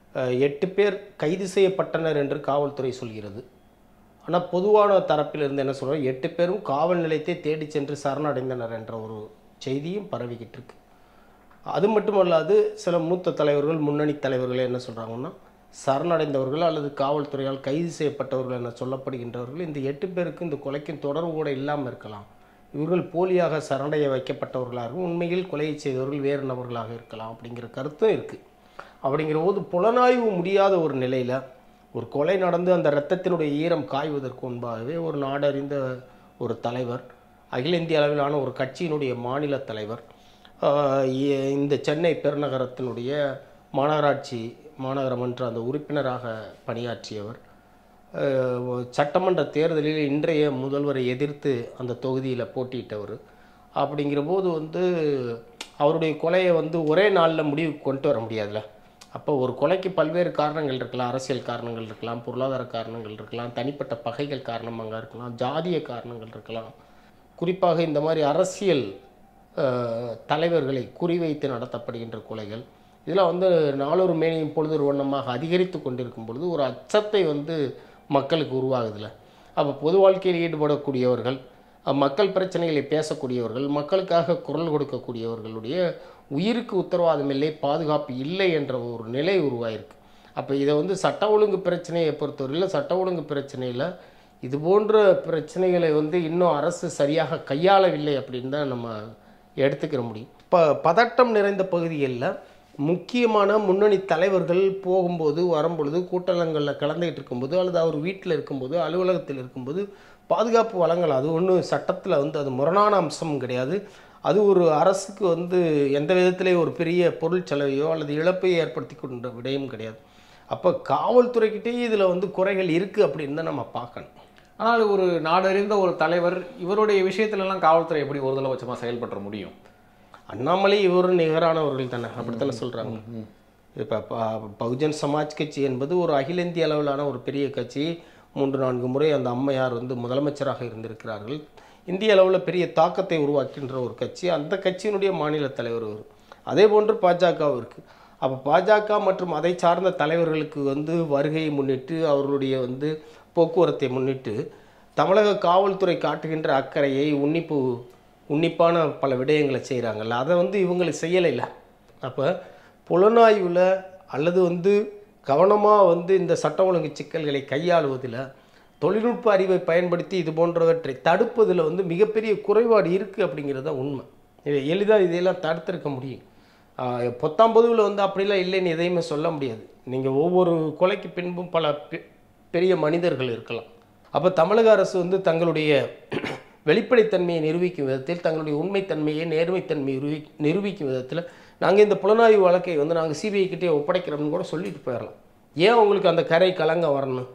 அஹ், எட்டு பேர் கைது செய்யப்பட்டனர் என்று காவல்துறை சொல்கிறது ஆனால் பொதுவான தரப்பிலிருந்து என்ன சொல்கிறோம் எட்டு பேரும் காவல் நிலையத்தை தேடி சென்று சரணடைந்தனர் என்ற ஒரு செய்தியும் பரவிக்கிட்டு இருக்கு அது மட்டுமல்லாது சில மூத்த தலைவர்கள் முன்னணி தலைவர்கள் என்ன சொல்கிறாங்கன்னா சரணடைந்தவர்கள் அல்லது காவல்துறையால் கைது செய்யப்பட்டவர்கள் என சொல்லப்படுகின்றவர்கள் இந்த எட்டு பேருக்கு இந்த கொலைக்கும் தொடர்பு கூட இல்லாமல் இருக்கலாம் இவர்கள் போலியாக சரணடைய வைக்கப்பட்டவர்களாகவும் உண்மையில் கொலையை செய்தவர்கள் வேறு நபர்களாக இருக்கலாம் அப்படிங்கிற கருத்தும் இருக்குது அப்படிங்கிற போது புலனாய்வு முடியாத ஒரு நிலையில் ஒரு கொலை நடந்து அந்த இரத்தத்தினுடைய ஈரம் காய்வதற்கு முன்பாகவே ஒரு நாடறிந்த ஒரு தலைவர் அகில இந்திய அளவிலான ஒரு கட்சியினுடைய மாநில தலைவர் ஆஹ் இ- இந்த சென்னை பெருநகரத்தினுடைய மாநகராட்சி மாநகரமன்ற அந்த உறுப்பினராக பணியாற்றியவர் ஆஹ் சட்டமன்ற தேர்தலில் இன்றைய முதல்வரை எதிர்த்து அந்த தொகுதியில் போட்டியிட்டவர் அப்படிங்கிற போது வந்து அவருடைய கொலையை வந்து ஒரே நாளில் முடிவுக்கு கொண்டு வர முடியாதுல்ல அப்போ ஒரு கொலைக்கு பல்வேறு காரணங்கள் இருக்கலாம் அரசியல் காரணங்கள் இருக்கலாம் பொருளாதார காரணங்கள் இருக்கலாம் தனிப்பட்ட பகைகள் காரணமாக இருக்கலாம் ஜாதிய காரணங்கள் இருக்கலாம் குறிப்பாக இந்த மாதிரி அரசியல் அஹ், தலைவர்களை குறிவைத்து நடத்தப்படுகின்ற கொலைகள் இதெல்லாம் வந்து நாளொரு மேனியும் பொழுது வண்ணமாக அதிகரித்து கொண்டிருக்கும் பொழுது ஒரு அச்சத்தை வந்து மக்களுக்கு உருவாகுதுல அப்போ பொது வாழ்க்கையில் ஈடுபடக்கூடியவர்கள் அஹ், மக்கள் பிரச்சனைகளை பேசக்கூடியவர்கள் மக்களுக்காக குரல் கொடுக்கக்கூடியவர்களுடைய உயிருக்கு உத்தரவாதம் இல்லை பாதுகாப்பு இல்லை என்ற ஒரு நிலை உருவாயிருக்கு அப்போ இதை வந்து சட்ட ஒழுங்கு பிரச்சனையை பொறுத்தவரையில் சட்ட ஒழுங்கு பிரச்சனையில் இது போன்ற பிரச்சனைகளை வந்து இன்னும் அரசு சரியாக கையாளவில்லை அப்படின்னு தான் நம்ம எடுத்துக்கிற முடியும் இப்போ பதட்டம் நிறைந்த பகுதிகளில் முக்கியமான முன்னணி தலைவர்கள் போகும்போது வரும்பொழுது கூட்டங்களில் கலந்துக்கிட்டு இருக்கும்போது அல்லது அவர் வீட்டில் இருக்கும்போது அலுவலகத்தில் இருக்கும்போது பாதுகாப்பு வழங்கலாம் அது ஒன்றும் சட்டத்தில் வந்து அது முரணான அம்சமும் கிடையாது அது ஒரு அரசுக்கு வந்து எந்த விதத்திலேயும் ஒரு பெரிய பொருள் செலவையோ அல்லது இழப்பையோ ஏற்படுத்தி கொண்ட விடயம் கிடையாது அப்போ காவல்துறைக்கிட்டேயே இதில் வந்து குறைகள் இருக்குது அப்படின்னு தான் நம்ம பார்க்கணும் ஆனால் ஒரு நாடறிந்த ஒரு தலைவர் இவருடைய விஷயத்துல எல்லாம் காவல்துறை எப்படி ஒரு தடவை செயல்பட முடியும் அண்ணாமலை இவரும் நிகரானவர்கள் தானே அப்படித்தானே சொல்கிறாங்க இப்போ பகுஜன் சமாஜ் கட்சி என்பது ஒரு அகில இந்திய அளவிலான ஒரு பெரிய கட்சி மூன்று நான்கு முறை அந்த அம்மையார் வந்து முதலமைச்சராக இருந்திருக்கிறார்கள் இந்திய அளவில் பெரிய தாக்கத்தை உருவாக்கின்ற ஒரு கட்சி அந்த கட்சியினுடைய மாநில தலைவர் அவர் அதே போன்று பாஜகவும் இருக்குது அப்போ பாஜக மற்றும் அதை சார்ந்த தலைவர்களுக்கு வந்து வருகையை முன்னிட்டு அவர்களுடைய வந்து போக்குவரத்தை முன்னிட்டு தமிழக காவல்துறை காட்டுகின்ற அக்கறையை உன்னிப்பு உன்னிப்பான பல விடயங்களை செய்கிறாங்கல்ல அதை வந்து இவங்களுக்கு செய்யலைல்ல அப்போ புலனாய்வில் அல்லது வந்து கவனமாக வந்து இந்த சட்ட ஒழுங்கு சிக்கல்களை கையாளுவதில் தொழில்நுட்ப அறிவை பயன்படுத்தி இது போன்றவற்றை தடுப்பதில் வந்து மிகப்பெரிய குறைபாடு இருக்குது அப்படிங்கிறது தான் உண்மை இது எளிதாக இதையெல்லாம் தடுத்திருக்க முடியும் ஆஹ் பொத்தாம் பொதுவில் வந்து அப்படிலாம் இல்லைன்னு எதையுமே சொல்ல முடியாது நீங்கள் ஒவ்வொரு கொலைக்கு பின்பும் பல பெ- பெரிய மனிதர்கள் இருக்கலாம் அப்போ தமிழக அரசு வந்து தங்களுடைய வெளிப்படைத்தன்மையை நிரூபிக்கும் விதத்தில் தங்களுடைய உண்மைத்தன்மையை நேர்மைத்தன்மையை நிரூபி நிரூபிக்கும் விதத்தில் நாங்கள் இந்த புலனாய்வு வழக்கை வந்து நாங்கள் சிபிஐ கிட்டே ஒப்படைக்கிறோம்னு கூட சொல்லிட்டு போயிடலாம் ஏன் உங்களுக்கு அந்த கரை கலங்க வரணும்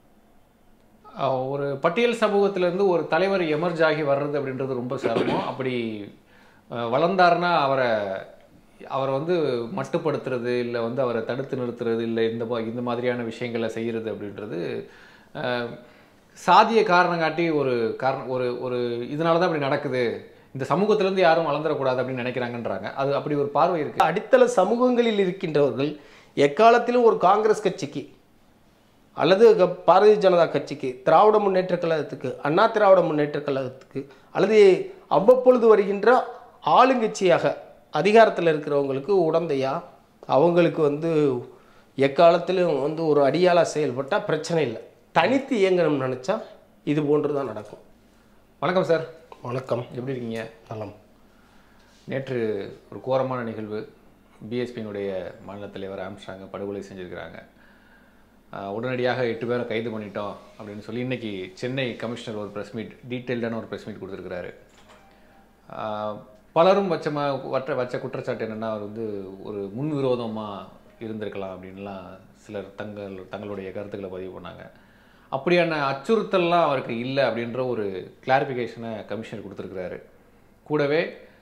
அஹ் ஒரு பட்டியல் சமூகத்திலேருந்து ஒரு தலைவர் எமர்ஜ் ஆகி வர்றது அப்படின்றது ரொம்ப சிரமம் அப்படி அஹ், வளர்ந்தாருன்னா அவரை அவரை வந்து மட்டுப்படுத்துறது இல்லை வந்து அவரை தடுத்து நிறுத்துறது இல்லை இந்த மா- இந்த மாதிரியான விஷயங்களை செய்கிறது அப்படின்றது அஹ், சாதிய காரணம் காட்டி ஒரு காரணம் ஒரு ஒரு இதனால தான் அப்படி நடக்குது இந்த சமூகத்திலேருந்து யாரும் வளர்ந்துடக்கூடாது அப்படின்னு நினைக்கிறாங்கன்றாங்க அது அப்படி ஒரு பார்வை இருக்கு அடித்தள சமூகங்களில் இருக்கின்றவர்கள் எக்காலத்திலும் ஒரு காங்கிரஸ் கட்சிக்கு அல்லது க- பாரதிய ஜனதா கட்சிக்கு திராவிட முன்னேற்ற கழகத்துக்கு அண்ணா திராவிட முன்னேற்ற கழகத்துக்கு அல்லது அவ்வப்பொழுது வருகின்ற ஆளுங்கட்சியாக அதிகாரத்தில் இருக்கிறவங்களுக்கு உடந்தையா அவங்களுக்கு வந்து எக்காலத்திலும் வந்து ஒரு அடியாளாக செயல்பட்டால் பிரச்சனை இல்லை தனித்து இயங்கணும்னு நினச்சா இது போன்று தான் நடக்கும் வணக்கம் சார் வணக்கம் எப்படி இருக்கீங்க நலம் நேற்று ஒரு கோரமான நிகழ்வு பிஎஸ்பியினுடைய மாநில தலைவர் ஆம்ஸ்ட்ராங்க படுகொலை செஞ்சுருக்கிறாங்க ஆஹ் உடனடியாக எட்டு பேரை கைது பண்ணிட்டோம் அப்படின்னு சொல்லி இன்னைக்கு சென்னை கமிஷனர் ஒரு ப்ரெஸ் மீட் டீட்டெயில்டான ஒரு ப்ரெஸ் மீட் கொடுத்துருக்கிறாரு ஆஹ் பலரும் வச்ச ம வற்ற வச்ச குற்றச்சாட்டு என்னென்னா அவர் வந்து ஒரு முன்விரோதமாக இருந்திருக்கலாம் அப்படின்லாம் சிலர் தங்கள் தங்களுடைய கருத்துக்களை பதிவு பண்ணாங்க அப்படியான அச்சுறுத்தல்லாம் அவருக்கு இல்லை அப்படின்ற ஒரு கிளாரிஃபிகேஷனை கமிஷனர் கொடுத்துருக்கிறாரு கூடவே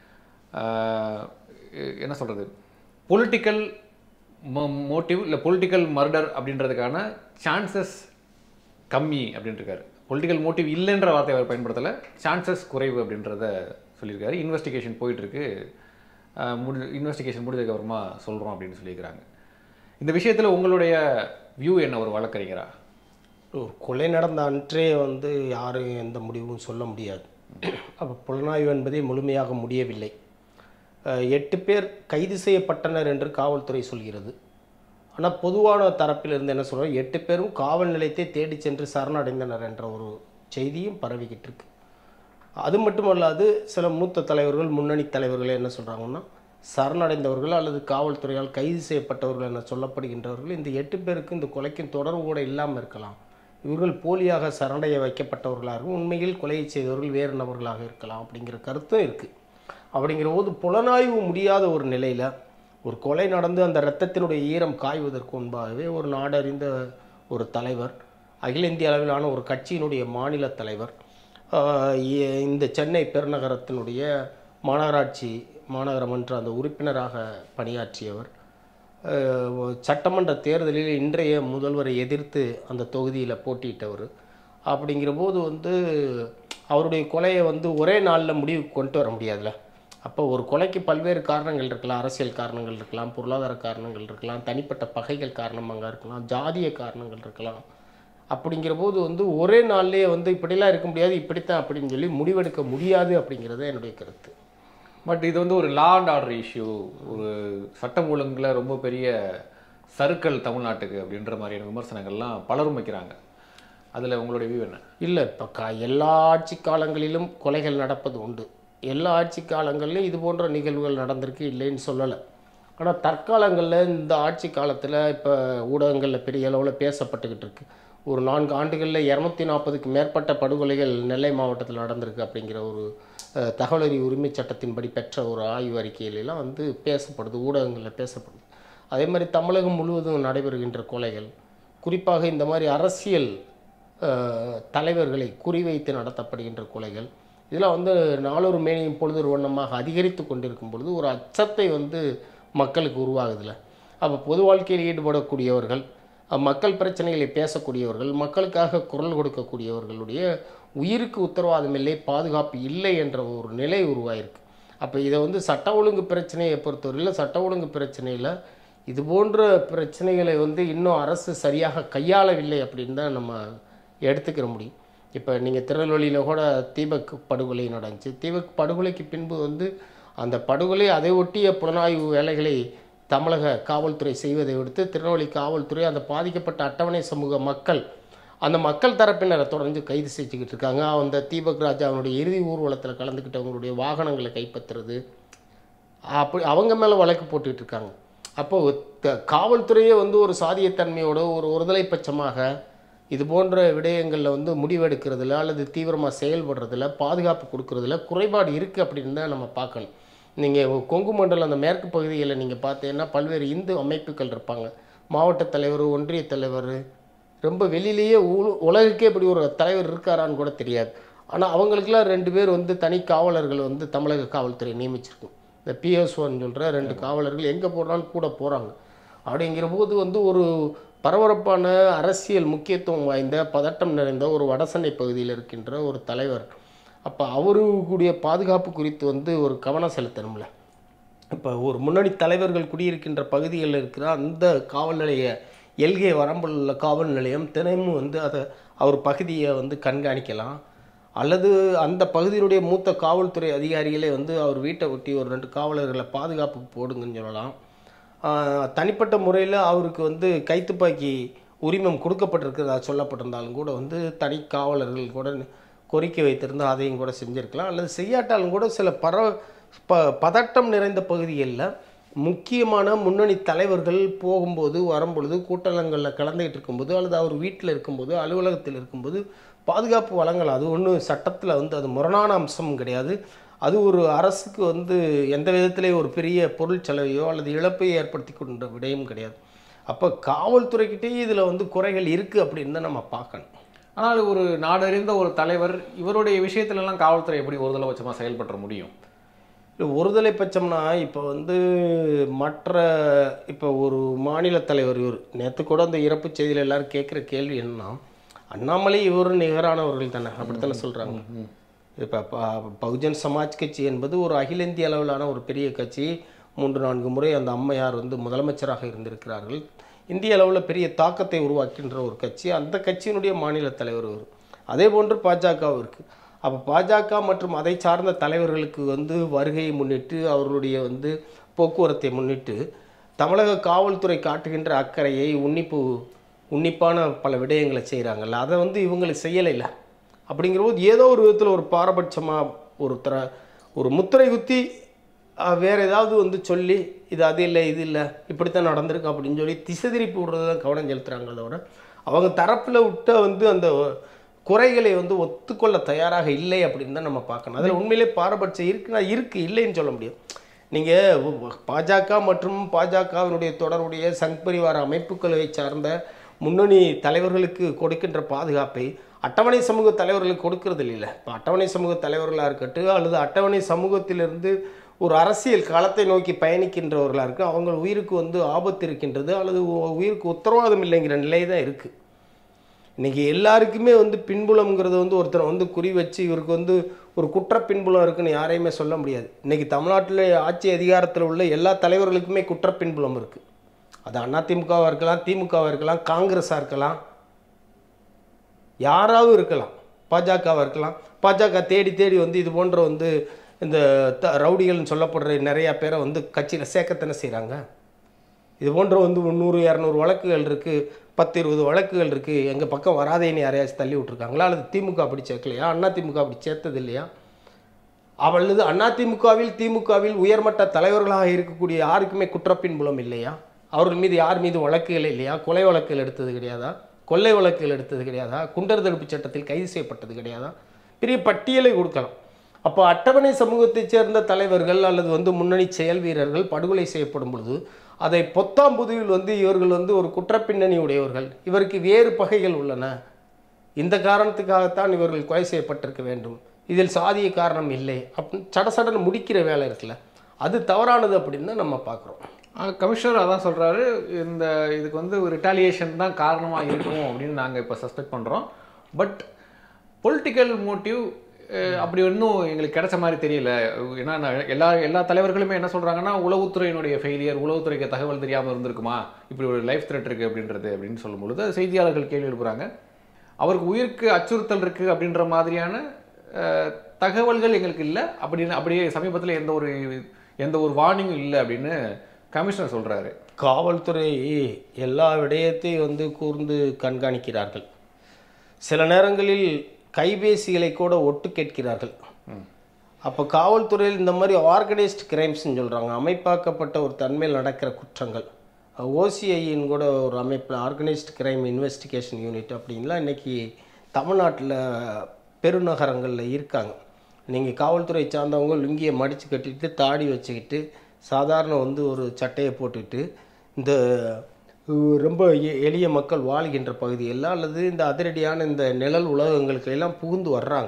ஆஹ் எ- என்ன சொல்கிறது பொலிட்டிக்கல் மோட்டிவ் இல்லை பொலிட்டிக்கல் மர்டர் அப்படின்றதுக்கான சான்சஸ் கம்மி அப்படின்ட்டுருக்காரு பொலிட்டிக்கல் மோட்டிவ் இல்லைன்ற வார்த்தையை அவர் பயன்படுத்தலை சான்சஸ் குறைவு அப்படின்றத சொல்லியிருக்காரு இன்வெஸ்டிகேஷன் போயிட்டுருக்கு முடி இன்வெஸ்டிகேஷன் முடிஞ்சதுக்கப்புறமா சொல்கிறோம் அப்படின்னு சொல்லியிருக்கிறாங்க இந்த விஷயத்துல உங்களுடைய வியூ என்ன ஒரு வழக்கறிஞரா ஒரு கொலை நடந்த அன்றே வந்து யாரும் எந்த முடிவும் சொல்ல முடியாது அப்போ புலனாய்வு என்பதே முழுமையாக முடியவில்லை அஹ், எட்டு பேர் கைது செய்யப்பட்டனர் என்று காவல்துறை சொல்கிறது ஆனால் பொதுவான தரப்பிலிருந்து என்ன சொல்கிறோம் எட்டு பேரும் காவல் நிலையத்தை தேடி சென்று சரணடைந்தனர் என்ற ஒரு செய்தியும் பரவிக்கிட்டு இருக்கு அது மட்டுமல்லாது சில மூத்த தலைவர்கள் முன்னணி தலைவர்கள் என்ன சொல்கிறாங்கன்னா சரணடைந்தவர்கள் அல்லது காவல்துறையால் கைது செய்யப்பட்டவர்கள் என சொல்லப்படுகின்றவர்கள் இந்த எட்டு பேருக்கு இந்த கொலைக்கும் தொடர்பு கூட இல்லாமல் இருக்கலாம் இவர்கள் போலியாக சரணடைய வைக்கப்பட்டவர்களாக உண்மையில் கொலையை செய்தவர்கள் வேறு நபர்களாக இருக்கலாம் அப்படிங்கிற கருத்தும் இருக்குது அப்படிங்கிற போது புலனாய்வு முடியாத ஒரு நிலையில் ஒரு கொலை நடந்து அந்த இரத்தத்தினுடைய ஈரம் காய்வதற்கு முன்பாகவே ஒரு நாடறிந்த ஒரு தலைவர் அகில இந்திய அளவிலான ஒரு கட்சியினுடைய மாநில தலைவர் ஆஹ் இ- இந்த சென்னை பெருநகரத்தினுடைய மாநகராட்சி மாநகரமன்ற அந்த உறுப்பினராக பணியாற்றியவர் ஆஹ் சட்டமன்ற தேர்தலில் இன்றைய முதல்வரை எதிர்த்து அந்த தொகுதியில் போட்டியிட்டவர் அப்படிங்கிற போது வந்து அவருடைய கொலையை வந்து ஒரே நாளில் முடிவுக்கு கொண்டு வர முடியாதுல்ல அப்போ ஒரு கொலைக்கு பல்வேறு காரணங்கள் இருக்கலாம் அரசியல் காரணங்கள் இருக்கலாம் பொருளாதார காரணங்கள் இருக்கலாம் தனிப்பட்ட பகைகள் காரணமாக இருக்கலாம் ஜாதிய காரணங்கள் இருக்கலாம் அப்படிங்கிற போது வந்து ஒரே நாள்லேயே வந்து இப்படிலாம் இருக்க முடியாது இப்படித்தான் அப்படின்னு சொல்லி முடிவெடுக்க முடியாது அப்படிங்கிறது என்னுடைய கருத்து பட் இது வந்து ஒரு லா அண்ட் ஆர்டர் இஷ்யூ ஒரு சட்டம் ஒழுங்குல ரொம்ப பெரிய சறுக்கல் தமிழ்நாட்டுக்கு அப்படின்ற மாதிரியான விமர்சனங்கள்லாம் பலரும் வைக்கிறாங்க அதுல உங்களுடைய வியூ என்ன இல்லை இப்போ கா எல்லா ஆட்சி காலங்களிலும் கொலைகள் நடப்பது உண்டு எல்லா ஆட்சி காலங்களிலும் இது போன்ற நிகழ்வுகள் நடந்திருக்கு இல்லைன்னு சொல்லலை ஆனால் தற்காலங்களில் இந்த ஆட்சி காலத்தில் இப்போ ஊடகங்களில் பெரிய அளவில் பேசப்பட்டுக்கிட்டு இருக்கு ஒரு நான்கு ஆண்டுகளில் இரநூத்தி நாற்பதுக்கு மேற்பட்ட படுகொலைகள் நெல்லை மாவட்டத்தில் நடந்திருக்கு அப்படிங்கிற ஒரு அஹ், தகவல் அறிவு உரிமை சட்டத்தின்படி பெற்ற ஒரு ஆய்வு அறிக்கையிலலாம் வந்து பேசப்படுது ஊடகங்களில் பேசப்படுது அதே மாதிரி தமிழகம் முழுவதும் நடைபெறுகின்ற கொலைகள் குறிப்பாக இந்த மாதிரி அரசியல் அஹ், தலைவர்களை குறிவைத்து நடத்தப்படுகின்ற கொலைகள் இதெல்லாம் வந்து நாளொரு மேனியும் பொழுதொரு வண்ணமாக அதிகரித்து கொண்டிருக்கும் பொழுது ஒரு அச்சத்தை வந்து மக்களுக்கு உருவாகுதுல அப்போ பொது வாழ்க்கையில் ஈடுபடக்கூடியவர்கள் அஹ், மக்கள் பிரச்சனைகளை பேசக்கூடியவர்கள் மக்களுக்காக குரல் கொடுக்கக்கூடியவர்களுடைய உயிருக்கு உத்தரவாதம் இல்லை பாதுகாப்பு இல்லை என்ற ஒரு நிலை உருவாயிருக்கு அப்போ இதை வந்து சட்ட ஒழுங்கு பிரச்சனையை பொறுத்தவரையில் சட்ட ஒழுங்கு பிரச்சனையில் இது போன்ற பிரச்சனைகளை வந்து இன்னும் அரசு சரியாக கையாளவில்லை அப்படின்னு தான் நம்ம எடுத்துக்கிற முடியும் இப்போ நீங்கள் திருநெல்வேலியில் கூட தீபக் படுகொலை நடந்துச்சு தீபக் படுகொலைக்கு பின்பு வந்து அந்த படுகொலை அதை ஒட்டிய புலனாய்வு வேலைகளை தமிழக காவல்துறை செய்வதை விடுத்து திருநெல்வேலி காவல்துறை அந்த பாதிக்கப்பட்ட அட்டவணை சமூக மக்கள் அந்த மக்கள் தரப்பினரை தொடர்ந்து கைது செஞ்சுக்கிட்டு இருக்காங்க அந்த தீபக் ராஜா அவனுடைய இறுதி ஊர்வலத்தில் கலந்துக்கிட்டவங்களுடைய வாகனங்களை கைப்பற்றுறது அப்படி அவங்க மேலே வழக்கு போட்டுக்கிட்டு இருக்காங்க அப்போ த- காவல்துறையே வந்து ஒரு சாதியத்தன்மையோட ஒரு ஒருதலை பட்சமாக இது போன்ற விடயங்களில் வந்து முடிவெடுக்கிறதுல அல்லது தீவிரமாக செயல்படுறதுல பாதுகாப்பு கொடுக்கறதுல குறைபாடு இருக்குது அப்படின்னு தான் நம்ம பார்க்கணும் நீங்கள் கொங்கு மண்டலம் அந்த மேற்கு பகுதிகளில் நீங்கள் பார்த்தீங்கன்னா பல்வேறு இந்து அமைப்புகள் இருப்பாங்க மாவட்ட தலைவர் ஒன்றிய தலைவர் ரொம்ப வெளியிலேயே உல- உலகுக்கே இப்படி ஒரு தலைவர் இருக்காரான்னு கூட தெரியாது ஆனால் அவங்களுக்கெல்லாம் ரெண்டு பேர் வந்து தனி காவலர்கள் வந்து தமிழக காவல்துறை நியமிச்சிருக்கும் இந்த பிஎஸ்ஓன்னு சொல்கிற ரெண்டு காவலர்கள் எங்கே போடுறான்னு கூட போகிறாங்க அப்படிங்கிற போது வந்து ஒரு பரபரப்பான அரசியல் முக்கியத்துவம் வாய்ந்த பதட்டம் நிறைந்த ஒரு வடசென்னை பகுதியில் இருக்கின்ற ஒரு தலைவர் அப்போ அவருடைய பாதுகாப்பு குறித்து வந்து ஒரு கவனம் செலுத்தணும்ல இப்போ ஒரு முன்னணி தலைவர்கள் குடியிருக்கின்ற பகுதிகளில் இருக்கிற அந்த காவல் நிலைய எல்கே வரம்பில் உள்ள காவல் நிலையம் தினமும் வந்து அதை அவர் பகுதியை வந்து கண்காணிக்கலாம் அல்லது அந்த பகுதியினுடைய மூத்த காவல்துறை அதிகாரிகளே வந்து அவர் வீட்டை ஒட்டி ஒரு ரெண்டு காவலர்களை பாதுகாப்புக்கு போடுங்கன்னு சொல்லலாம் ஆஹ் தனிப்பட்ட முறையில் அவருக்கு வந்து கைத்துப்பாக்கி உரிமம் கொடுக்கப்பட்டிருக்கிறதா சொல்லப்பட்டிருந்தாலும் கூட வந்து தனி காவலர்கள் கூட கோரிக்கை வைத்திருந்தால் அதையும் கூட செஞ்சிருக்கலாம் அல்லது செய்யாட்டாலும் கூட சில பர ப பதட்டம் நிறைந்த பகுதிகளில் முக்கியமான முன்னணி தலைவர்கள் போகும்போது வரும்பொழுது கூட்டங்களில் கலந்துகிட்டு இருக்கும்போது அல்லது அவர் வீட்டில் இருக்கும்போது அலுவலகத்தில் இருக்கும்போது பாதுகாப்பு வழங்கலாம் அது ஒன்றும் சட்டத்தில் வந்து அது முரணான அம்சமும் கிடையாது அது ஒரு அரசுக்கு வந்து எந்த விதத்திலேயும் ஒரு பெரிய பொருள் செலவையோ அல்லது இழப்பையோ ஏற்படுத்தி கொண்ட விடயம் கிடையாது அப்போ காவல்துறைக்கிட்டே இதில் வந்து குறைகள் இருக்குது அப்படின்னு தான் நம்ம பார்க்கணும் ஆனால் ஒரு நாடறிந்த ஒரு தலைவர் இவருடைய விஷயத்துல எல்லாம் காவல்துறை எப்படி ஒரு தலபட்சமாக செயல்பட முடியும் இல்லை ஒருதலை பட்சம்னா இப்போ வந்து மற்ற இப்போ ஒரு மாநில தலைவர் இவர் நேற்று கூட அந்த இறப்பு செய்தியில் எல்லாரும் கேட்குற கேள்வி என்னன்னா அண்ணாமலை இவர் நிகரானவர்கள் தானே அப்படித்தானே சொல்கிறாங்க இப்போ பகுஜன் சமாஜ் கட்சி என்பது ஒரு அகில இந்திய அளவிலான ஒரு பெரிய கட்சி மூன்று நான்கு முறை அந்த அம்மையார் வந்து முதலமைச்சராக இருந்திருக்கிறார்கள் இந்திய அளவில் பெரிய தாக்கத்தை உருவாக்கின்ற ஒரு கட்சி அந்த கட்சியினுடைய மாநில தலைவர் அவர் அதே போன்று பாஜகவும் இருக்குது அப்போ பாஜக மற்றும் அதை சார்ந்த தலைவர்களுக்கு வந்து வருகையை முன்னிட்டு அவர்களுடைய வந்து போக்குவரத்தை முன்னிட்டு தமிழக காவல்துறை காட்டுகின்ற அக்கறையை உன்னிப்பு உன்னிப்பான பல விடயங்களை செய்கிறாங்கல்ல அதை வந்து இவங்களுக்கு செய்யலைல்ல அப்படிங்கிற போது ஏதோ ஒரு விதத்தில் ஒரு பாரபட்சமாக ஒரு தர ஒரு முத்திரை குத்தி அஹ், வேற ஏதாவது வந்து சொல்லி இது அது இல்லை இது இல்லை இப்படித்தான் நடந்திருக்கு அப்படின்னு சொல்லி திசை திருப்பி விடுறது தான் கவனம் செலுத்துகிறாங்களே தவிர அவங்க தரப்பில் விட்ட வந்து அந்த குறைகளை வந்து ஒத்துக்கொள்ள தயாராக இல்லை அப்படின்னு தான் நம்ம பார்க்கணும் அதில் உண்மையிலே பாரபட்சம் இருக்குன்னா இருக்குது இல்லைன்னு சொல்ல முடியும் நீங்கள் பாஜக மற்றும் பாஜகவினுடைய தொடர்புடைய சங் பரிவார அமைப்புகளை சார்ந்த முன்னணி தலைவர்களுக்கு கொடுக்கின்ற பாதுகாப்பை அட்டவணை சமூக தலைவர்களுக்கு கொடுக்கறது இல்லை இப்போ அட்டவணை சமூக தலைவர்களாக இருக்கட்டும் அல்லது அட்டவணை சமூகத்திலிருந்து ஒரு அரசியல் காலத்தை நோக்கி பயணிக்கின்றவர்களாக இருக்கு அவங்க உயிருக்கு வந்து ஆபத்து இருக்கின்றது அல்லது உ- உயிருக்கு உத்தரவாதம் இல்லைங்கிற நிலை தான் இருக்குது இன்னைக்கு எல்லாருக்குமே வந்து பின்புலம்ங்கிறது வந்து ஒருத்தர் வந்து குறி வச்சு இவருக்கு வந்து ஒரு குற்ற பின்புலம் இருக்குன்னு யாரையுமே சொல்ல முடியாது இன்னைக்கு தமிழ்நாட்டில் ஆட்சி அதிகாரத்தில் உள்ள எல்லா தலைவர்களுக்குமே குற்ற பின்புலம் இருக்குது அது அதிமுகவாக இருக்கலாம் திமுகவாக இருக்கலாம் காங்கிரஸாக இருக்கலாம் யாராவது இருக்கலாம் பாஜகவாக இருக்கலாம் பாஜக தேடி தேடி வந்து இது போன்ற வந்து இந்த த ரவுடிகள்னு சொல்லப்படுற நிறையா பேரை வந்து கட்சியில் சேர்க்கத்தானே செய்கிறாங்க இது போன்ற வந்து நூறு இரநூறு வழக்குகள் இருக்குது பத்து இருபது வழக்குகள் இருக்குது எங்கள் பக்கம் வராதேன்னு யாரையாச்சும் தள்ளி விட்ருக்காங்களா அல்லது திமுக அப்படி சேர்க்கலையா அண்ணா திமுக அப்படி சேர்த்தது இல்லையா அவளது அதிமுகவில் திமுகவில் உயர்மட்ட தலைவர்களாக இருக்கக்கூடிய யாருக்குமே குற்றப்பின்புலம் இல்லையா அவர்கள் மீது யார் மீது வழக்குகள் இல்லையா கொலை வழக்குகள் எடுத்தது கிடையாதா கொள்ளை வழக்குகள் எடுத்தது கிடையாதா குண்டர் தடுப்பு சட்டத்தில் கைது செய்யப்பட்டது கிடையாதா பெரிய பட்டியலை கொடுக்கலாம் அப்போ அட்டவணை சமூகத்தைச் சேர்ந்த தலைவர்கள் அல்லது வந்து முன்னணி செயல் வீரர்கள் படுகொலை செய்யப்படும் பொழுது அதை பொத்தாம்புதுவில் வந்து இவர்கள் வந்து ஒரு குற்றப்பின்னணி உடையவர்கள் இவருக்கு வேறு பகைகள் உள்ளன இந்த காரணத்துக்காகத்தான் இவர்கள் கொலை செய்யப்பட்டிருக்க வேண்டும் இதில் சாதிய காரணம் இல்லை அப்படின்னு சடசடன்னு முடிக்கிற வேலை இருக்குல்ல அது தவறானது அப்படின்னு தான் நம்ம பார்க்குறோம் ஆஹ் கமிஷனர் அதான் சொல்றாரு இந்த இதுக்கு வந்து ஒரு ரிட்டாலியேஷன் தான் காரணமா இருக்கும் அப்படின்னு நாங்க இப்போ சஸ்பெக்ட் பண்றோம் பட் பொலிட்டிக்கல் மோட்டிவ் அப்படி இன்னும் எங்களுக்கு கிடைச்ச மாதிரி தெரியல ஏன்னா நான் எல்லா எல்லா தலைவர்களுமே என்ன சொல்றாங்கன்னா உளவுத்துறையினுடைய ஃபெயிலியர் உளவுத்துறைக்கு தகவல் தெரியாம இருந்திருக்குமா இப்படி ஒரு லைஃப் த்ரெட் இருக்கு அப்படின்றது அப்படின்னு சொல்லும் பொழுது செய்தியாளர்கள் கேள்வி எழுப்புறாங்க அவருக்கு உயிருக்கு அச்சுறுத்தல் இருக்கு அப்படின்ற மாதிரியான அஹ், தகவல்கள் எங்களுக்கு இல்லை அப்படின்னு அப்படியே சமீபத்தில் எந்த ஒரு எந்த ஒரு வார்னிங்கும் இல்லை அப்படின்னு கமிஷனர் சொல்றாரு காவல்துறை எல்லா விடயத்தையும் வந்து கூர்ந்து கண்காணிக்கிறார்கள் சில நேரங்களில் கைபேசிகளை கூட ஒட்டு கேட்கிறார்கள் அப்போ காவல்துறையில் இந்த மாதிரி ஆர்கனைஸ்ட் கிரைம்ஸ்னு சொல்கிறாங்க அமைப்பாக்கப்பட்ட ஒரு தன்மையில் நடக்கிற குற்றங்கள் ஓசிஐயின் கூட ஒரு அமைப்பில் ஆர்கனைஸ்ட் கிரைம் இன்வெஸ்டிகேஷன் யூனிட் அப்படின்லாம் இன்றைக்கி தமிழ்நாட்டில் பெருநகரங்களில் இருக்காங்க நீங்கள் காவல்துறை சார்ந்தவங்க லுங்கியை மடித்து கட்டிட்டு தாடி வச்சுக்கிட்டு சாதாரண வந்து ஒரு சட்டையை போட்டுக்கிட்டு இந்த அஹ், ரொம்ப எ- எளிய மக்கள் வாழ்கின்ற பகுதியெல்லாம் அல்லது இந்த அதிரடியான இந்த நிழல் உலகங்களுக்கு எல்லாம் புகுந்து வர்றாங்க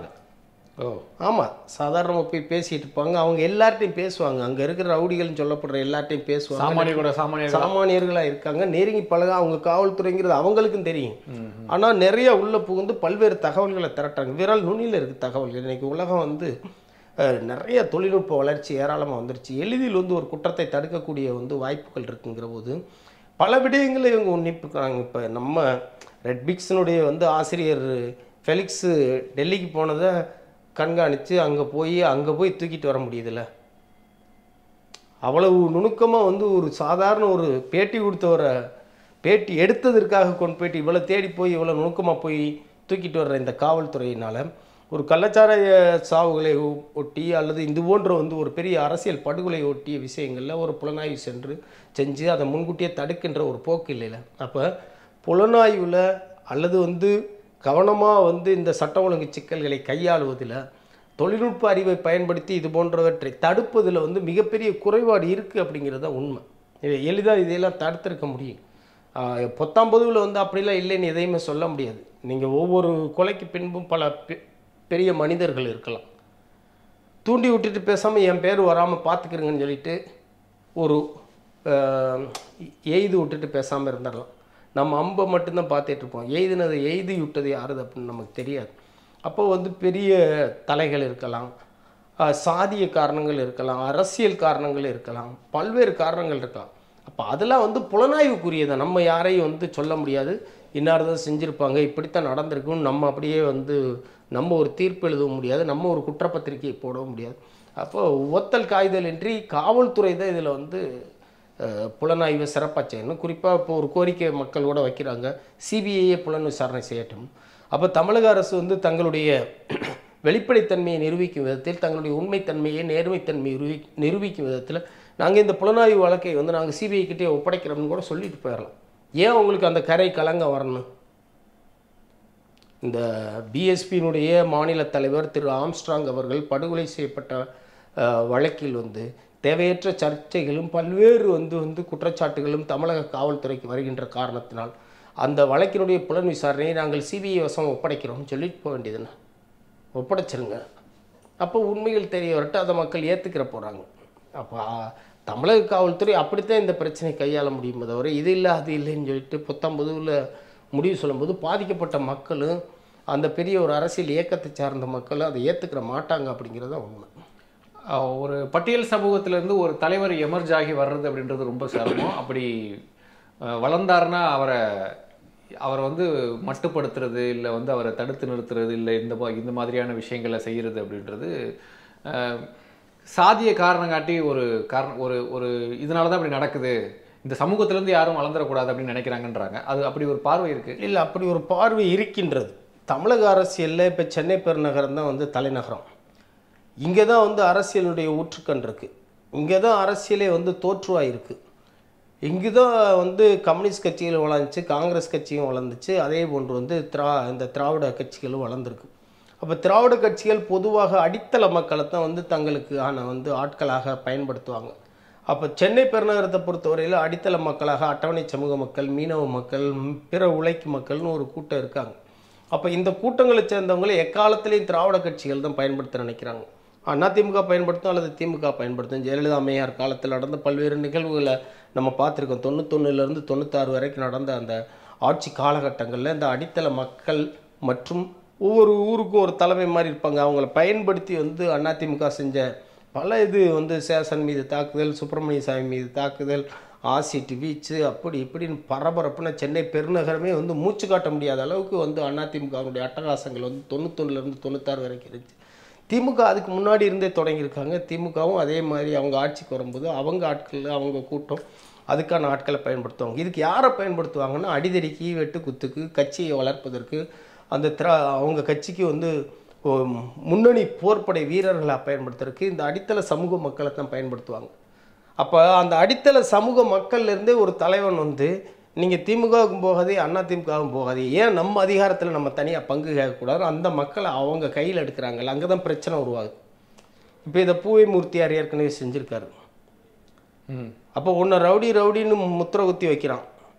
ஓ ஆமாம் சாதாரணமாக போய் பேசிட்டு இருப்பாங்க அவங்க எல்லார்ட்டையும் பேசுவாங்க அங்கே இருக்கிற ரவுடிகள்னு சொல்லப்படுற எல்லார்ட்டையும் பேசுவாங்க சாமானிய கூட சாமானிய சாமானியர்களாக இருக்காங்க நெருங்கி பழக அவங்க காவல்துறைங்கிறது அவங்களுக்கும் தெரியும் ஆனால் நிறைய உள்ள புகுந்து பல்வேறு தகவல்களை திரட்டுறாங்க விரல் நுனியில் இருக்குது தகவல்கள் இன்னைக்கு உலகம் வந்து அஹ், நிறைய தொழில்நுட்ப வளர்ச்சி ஏராளமாக வந்துருச்சு எளிதில் வந்து ஒரு குற்றத்தை தடுக்கக்கூடிய வந்து வாய்ப்புகள் இருக்குங்கிற போது பல விடயங்களை இவங்க உன்னிப்புக்கிறாங்க இப்போ நம்ம ரெட்பிக்ஸினுடைய வந்து ஆசிரியர் ஃபெலிக்ஸு டெல்லிக்கு போனதை கண்காணித்து அங்கே போய் அங்கே போய் தூக்கிட்டு வர முடியுதுல்ல அவ்வளவு நுணுக்கமாக வந்து ஒரு சாதாரண ஒரு பேட்டி கொடுத்தவரை பேட்டி எடுத்ததற்காக கொண்டு போயிட்டு இவ்வளோ தேடி போய் இவ்வளோ நுணுக்கமாக போய் தூக்கிட்டு வர்ற இந்த காவல்துறையினால் ஒரு கள்ளச்சாராய சாவுகளை ஒ- ஒட்டி அல்லது இது போன்ற வந்து ஒரு பெரிய அரசியல் படுகொலை ஒட்டிய விஷயங்களில் ஒரு புலனாய்வு சென்று செஞ்சு அதை முன்கூட்டியே தடுக்கின்ற ஒரு போக்கு இல்லைல்ல அப்போ புலனாய்வில் அல்லது வந்து கவனமாக வந்து இந்த சட்ட ஒழுங்கு சிக்கல்களை கையாளுவதில் தொழில்நுட்ப அறிவை பயன்படுத்தி இது போன்றவற்றை தடுப்பதில் வந்து மிகப்பெரிய குறைபாடு இருக்குது அப்படிங்கிறது தான் உண்மை இது எளிதாக இதையெல்லாம் தடுத்திருக்க முடியும் ஆஹ் பொத்தாம்பதுவில் வந்து அப்படிலாம் இல்லைன்னு எதையுமே சொல்ல முடியாது நீங்கள் ஒவ்வொரு கொலைக்கு பின்பும் பல பெ- பெரிய மனிதர்கள் இருக்கலாம் தூண்டி விட்டுட்டு பேசாமல் என் பேர் வராமல் பார்த்துக்கிறங்கன்னு சொல்லிட்டு ஒரு ஆஹ், எய்து விட்டுட்டு பேசாமல் இருந்துடலாம் நம்ம அம்பை மட்டும்தான் பார்த்துட்டு இருப்போம் எய்துனதை எய்து விட்டது யாருது அப்படின்னு நமக்கு தெரியாது அப்போ வந்து பெரிய தலைகள் இருக்கலாம் ஆஹ், சாதிய காரணங்கள் இருக்கலாம் அரசியல் காரணங்கள் இருக்கலாம் பல்வேறு காரணங்கள் இருக்கலாம் அப்போ அதெல்லாம் வந்து புலனாய்வுக்குரியதை நம்ம யாரையும் வந்து சொல்ல முடியாது இன்னார்தான் செஞ்சுருப்பாங்க இப்படித்தான் நடந்திருக்குன்னு நம்ம அப்படியே வந்து நம்ம ஒரு தீர்ப்பு எழுத முடியாது நம்ம ஒரு குற்றப்பத்திரிகையை போடவும் முடியாது அப்போ ஒத்தல் காய்தல் இன்றி காவல்துறை தான் இதில் வந்து அஹ், புலனாய்வு சிறப்பாக செய்யணும் குறிப்பாக இப்போ ஒரு கோரிக்கை மக்கள் கூட வைக்கிறாங்க சிபிஐயே புலன் விசாரணை செய்யட்டும் அப்போ தமிழக அரசு வந்து தங்களுடைய வெளிப்படைத்தன்மையை நிரூபிக்கும் விதத்தில் தங்களுடைய உண்மைத்தன்மையை நேர்மைத்தன்மையை நிரூபி நிரூபிக்கும் விதத்தில் நாங்கள் இந்த புலனாய்வு வழக்கை வந்து நாங்கள் சிபிஐ கிட்டே ஒப்படைக்கிறோம்னு கூட சொல்லிட்டு போயிடலாம் ஏன் உங்களுக்கு அந்த கரை கலங்க வரணும் இந்த பிஎஸ்பியினுடைய மாநில தலைவர் திரு ஆம்ஸ்ட்ராங் அவர்கள் படுகொலை செய்யப்பட்ட அஹ், வழக்கில் வந்து தேவையற்ற சர்ச்சைகளும் பல்வேறு வந்து வந்து குற்றச்சாட்டுகளும் தமிழக காவல்துறைக்கு வருகின்ற காரணத்தினால் அந்த வழக்கினுடைய புலன் விசாரணையை நாங்கள் சிபிஐ வசம் ஒப்படைக்கிறோம்னு சொல்லிட்டு போக வேண்டியதுன்னு ஒப்படைச்சிருங்க அப்போ உண்மைகள் தெரிய வரட்டு அதை மக்கள் ஏற்றுக்கிற போகிறாங்க அப்போ ஆ, தமிழக காவல்துறை அப்படித்தான் இந்த பிரச்சனை கையாள முடியுமே தவிர இது இல்லை அது இல்லைன்னு சொல்லிட்டு புத்தம்பதுவில் முடிவு சொல்லும்போது பாதிக்கப்பட்ட மக்களும் அந்த பெரிய ஒரு அரசியல் இயக்கத்தை சார்ந்த மக்களும் அதை ஏற்றுக்கிற மாட்டாங்க அப்படிங்கிறது தான் உண்மை அஹ் ஒரு பட்டியல் சமூகத்திலேருந்து ஒரு தலைவர் எமர்ஜ் ஆகி வர்றது அப்படின்றது ரொம்ப சிரமம் அப்படி அஹ், வளர்ந்தாருன்னா அவரை அவரை வந்து மட்டுப்படுத்துறது இல்லை வந்து அவரை தடுத்து நிறுத்துறது இல்லை இந்த மா- இந்த மாதிரியான விஷயங்களை செய்கிறது அப்படின்றது அஹ், சாதிய காரணம் காட்டி ஒரு காரணம் ஒரு ஒரு இதனால தான் அப்படி நடக்குது இந்த சமூகத்திலேருந்து யாரும் வளர்ந்துடக்கூடாது அப்படின்னு நினைக்கிறாங்கன்றாங்க அது அப்படி ஒரு பார்வை இருக்குது இல்லை அப்படி ஒரு பார்வை இருக்கின்றது தமிழக அரசியலில் இப்போ சென்னை பெருநகரம் தான் வந்து தலைநகரம் இங்கே தான் வந்து அரசியலுடைய ஊற்றுக்கண் இருக்குது இங்கே தான் அரசியலே வந்து தோற்றுவாயிருக்கு இங்கு தான் வந்து கம்யூனிஸ்ட் கட்சிகள் வளர்ந்துச்சு காங்கிரஸ் கட்சியும் வளர்ந்துச்சு அதே போன்று வந்து திரா இந்த திராவிட கட்சிகளும் வளர்ந்துருக்கு அப்போ திராவிட கட்சிகள் பொதுவாக அடித்தள மக்களை தான் வந்து தங்களுக்கு ஆன வந்து ஆட்களாக பயன்படுத்துவாங்க அப்போ சென்னை பெருநகரத்தை பொறுத்தவரையில் அடித்தள மக்களாக அட்டவணை சமூக மக்கள் மீனவ மக்கள் ம், பிற உழைக்கும் மக்கள்னு ஒரு கூட்டம் இருக்காங்க அப்போ இந்த கூட்டங்களை சேர்ந்தவங்களை எக்காலத்திலையும் திராவிட கட்சிகள் தான் பயன்படுத்த நினைக்கிறாங்க அதிமுக பயன்படுத்தும் அல்லது திமுக பயன்படுத்தும் ஜெயலலிதா அம்மையார் காலத்தில் நடந்த பல்வேறு நிகழ்வுகளை நம்ம பார்த்துருக்கோம் தொண்ணூத்தொன்னுலேருந்து தொண்ணூத்தாறு வரைக்கும் நடந்த அந்த ஆட்சி காலகட்டங்களில் இந்த அடித்தள மக்கள் மற்றும் ஒவ்வொரு ஊருக்கும் ஒரு தலைமை மாதிரி இருப்பாங்க அவங்கள பயன்படுத்தி வந்து அதிமுக செஞ்ச பல இது வந்து சேசன் மீது தாக்குதல் சுப்பிரமணிய சாமி மீது தாக்குதல் ஆசிட் வீச்சு அப்படி இப்படின்னு பரபரப்புன சென்னை பெருநகரமே வந்து மூச்சு காட்ட முடியாத அளவுக்கு வந்து அதிமுகவுடைய அட்டகாசங்கள் வந்து தொண்ணூத்தொன்னுலேருந்து தொண்ணூத்தாறு வரைக்கும் இருந்துச்சு திமுக அதுக்கு முன்னாடி இருந்தே தொடங்கியிருக்காங்க திமுகவும் அதே மாதிரி அவங்க ஆட்சிக்கு வரும்போது அவங்க ஆட்கள் அவங்க கூட்டம் அதுக்கான ஆட்களை பயன்படுத்துவாங்க இதுக்கு யாரை பயன்படுத்துவாங்கன்னா அடிதடிக்கு வெட்டு குத்துக்கு கட்சியை வளர்ப்பதற்கு அந்த திரா அவங்க கட்சிக்கு வந்து ஓ, முன்னணி போர்ப்படை வீரர்களை பயன்படுத்துறதுக்கு இந்த அடித்தள சமூக மக்களை தான் பயன்படுத்துவாங்க அப்போ அந்த அடித்தள சமூக மக்கள்ல இருந்தே ஒரு தலைவன் வந்து நீங்கள் திமுகவுக்கும் போகாதே அண்ணா திமுகவும் போகாதே ஏன் நம்ம அதிகாரத்தில் நம்ம தனியாக பங்கு கேட்கக்கூடாது அந்த மக்களை அவங்க கையில் எடுக்கிறாங்கல்ல அங்கே தான் பிரச்சனை உருவாகுது இப்போ இதை பூவை மூர்த்தியார் ஏற்கனவே செஞ்சுருக்காரு ம் அப்போ உன்னை ரவுடி ரவுடின்னு முத்திர குத்தி வைக்கிறான்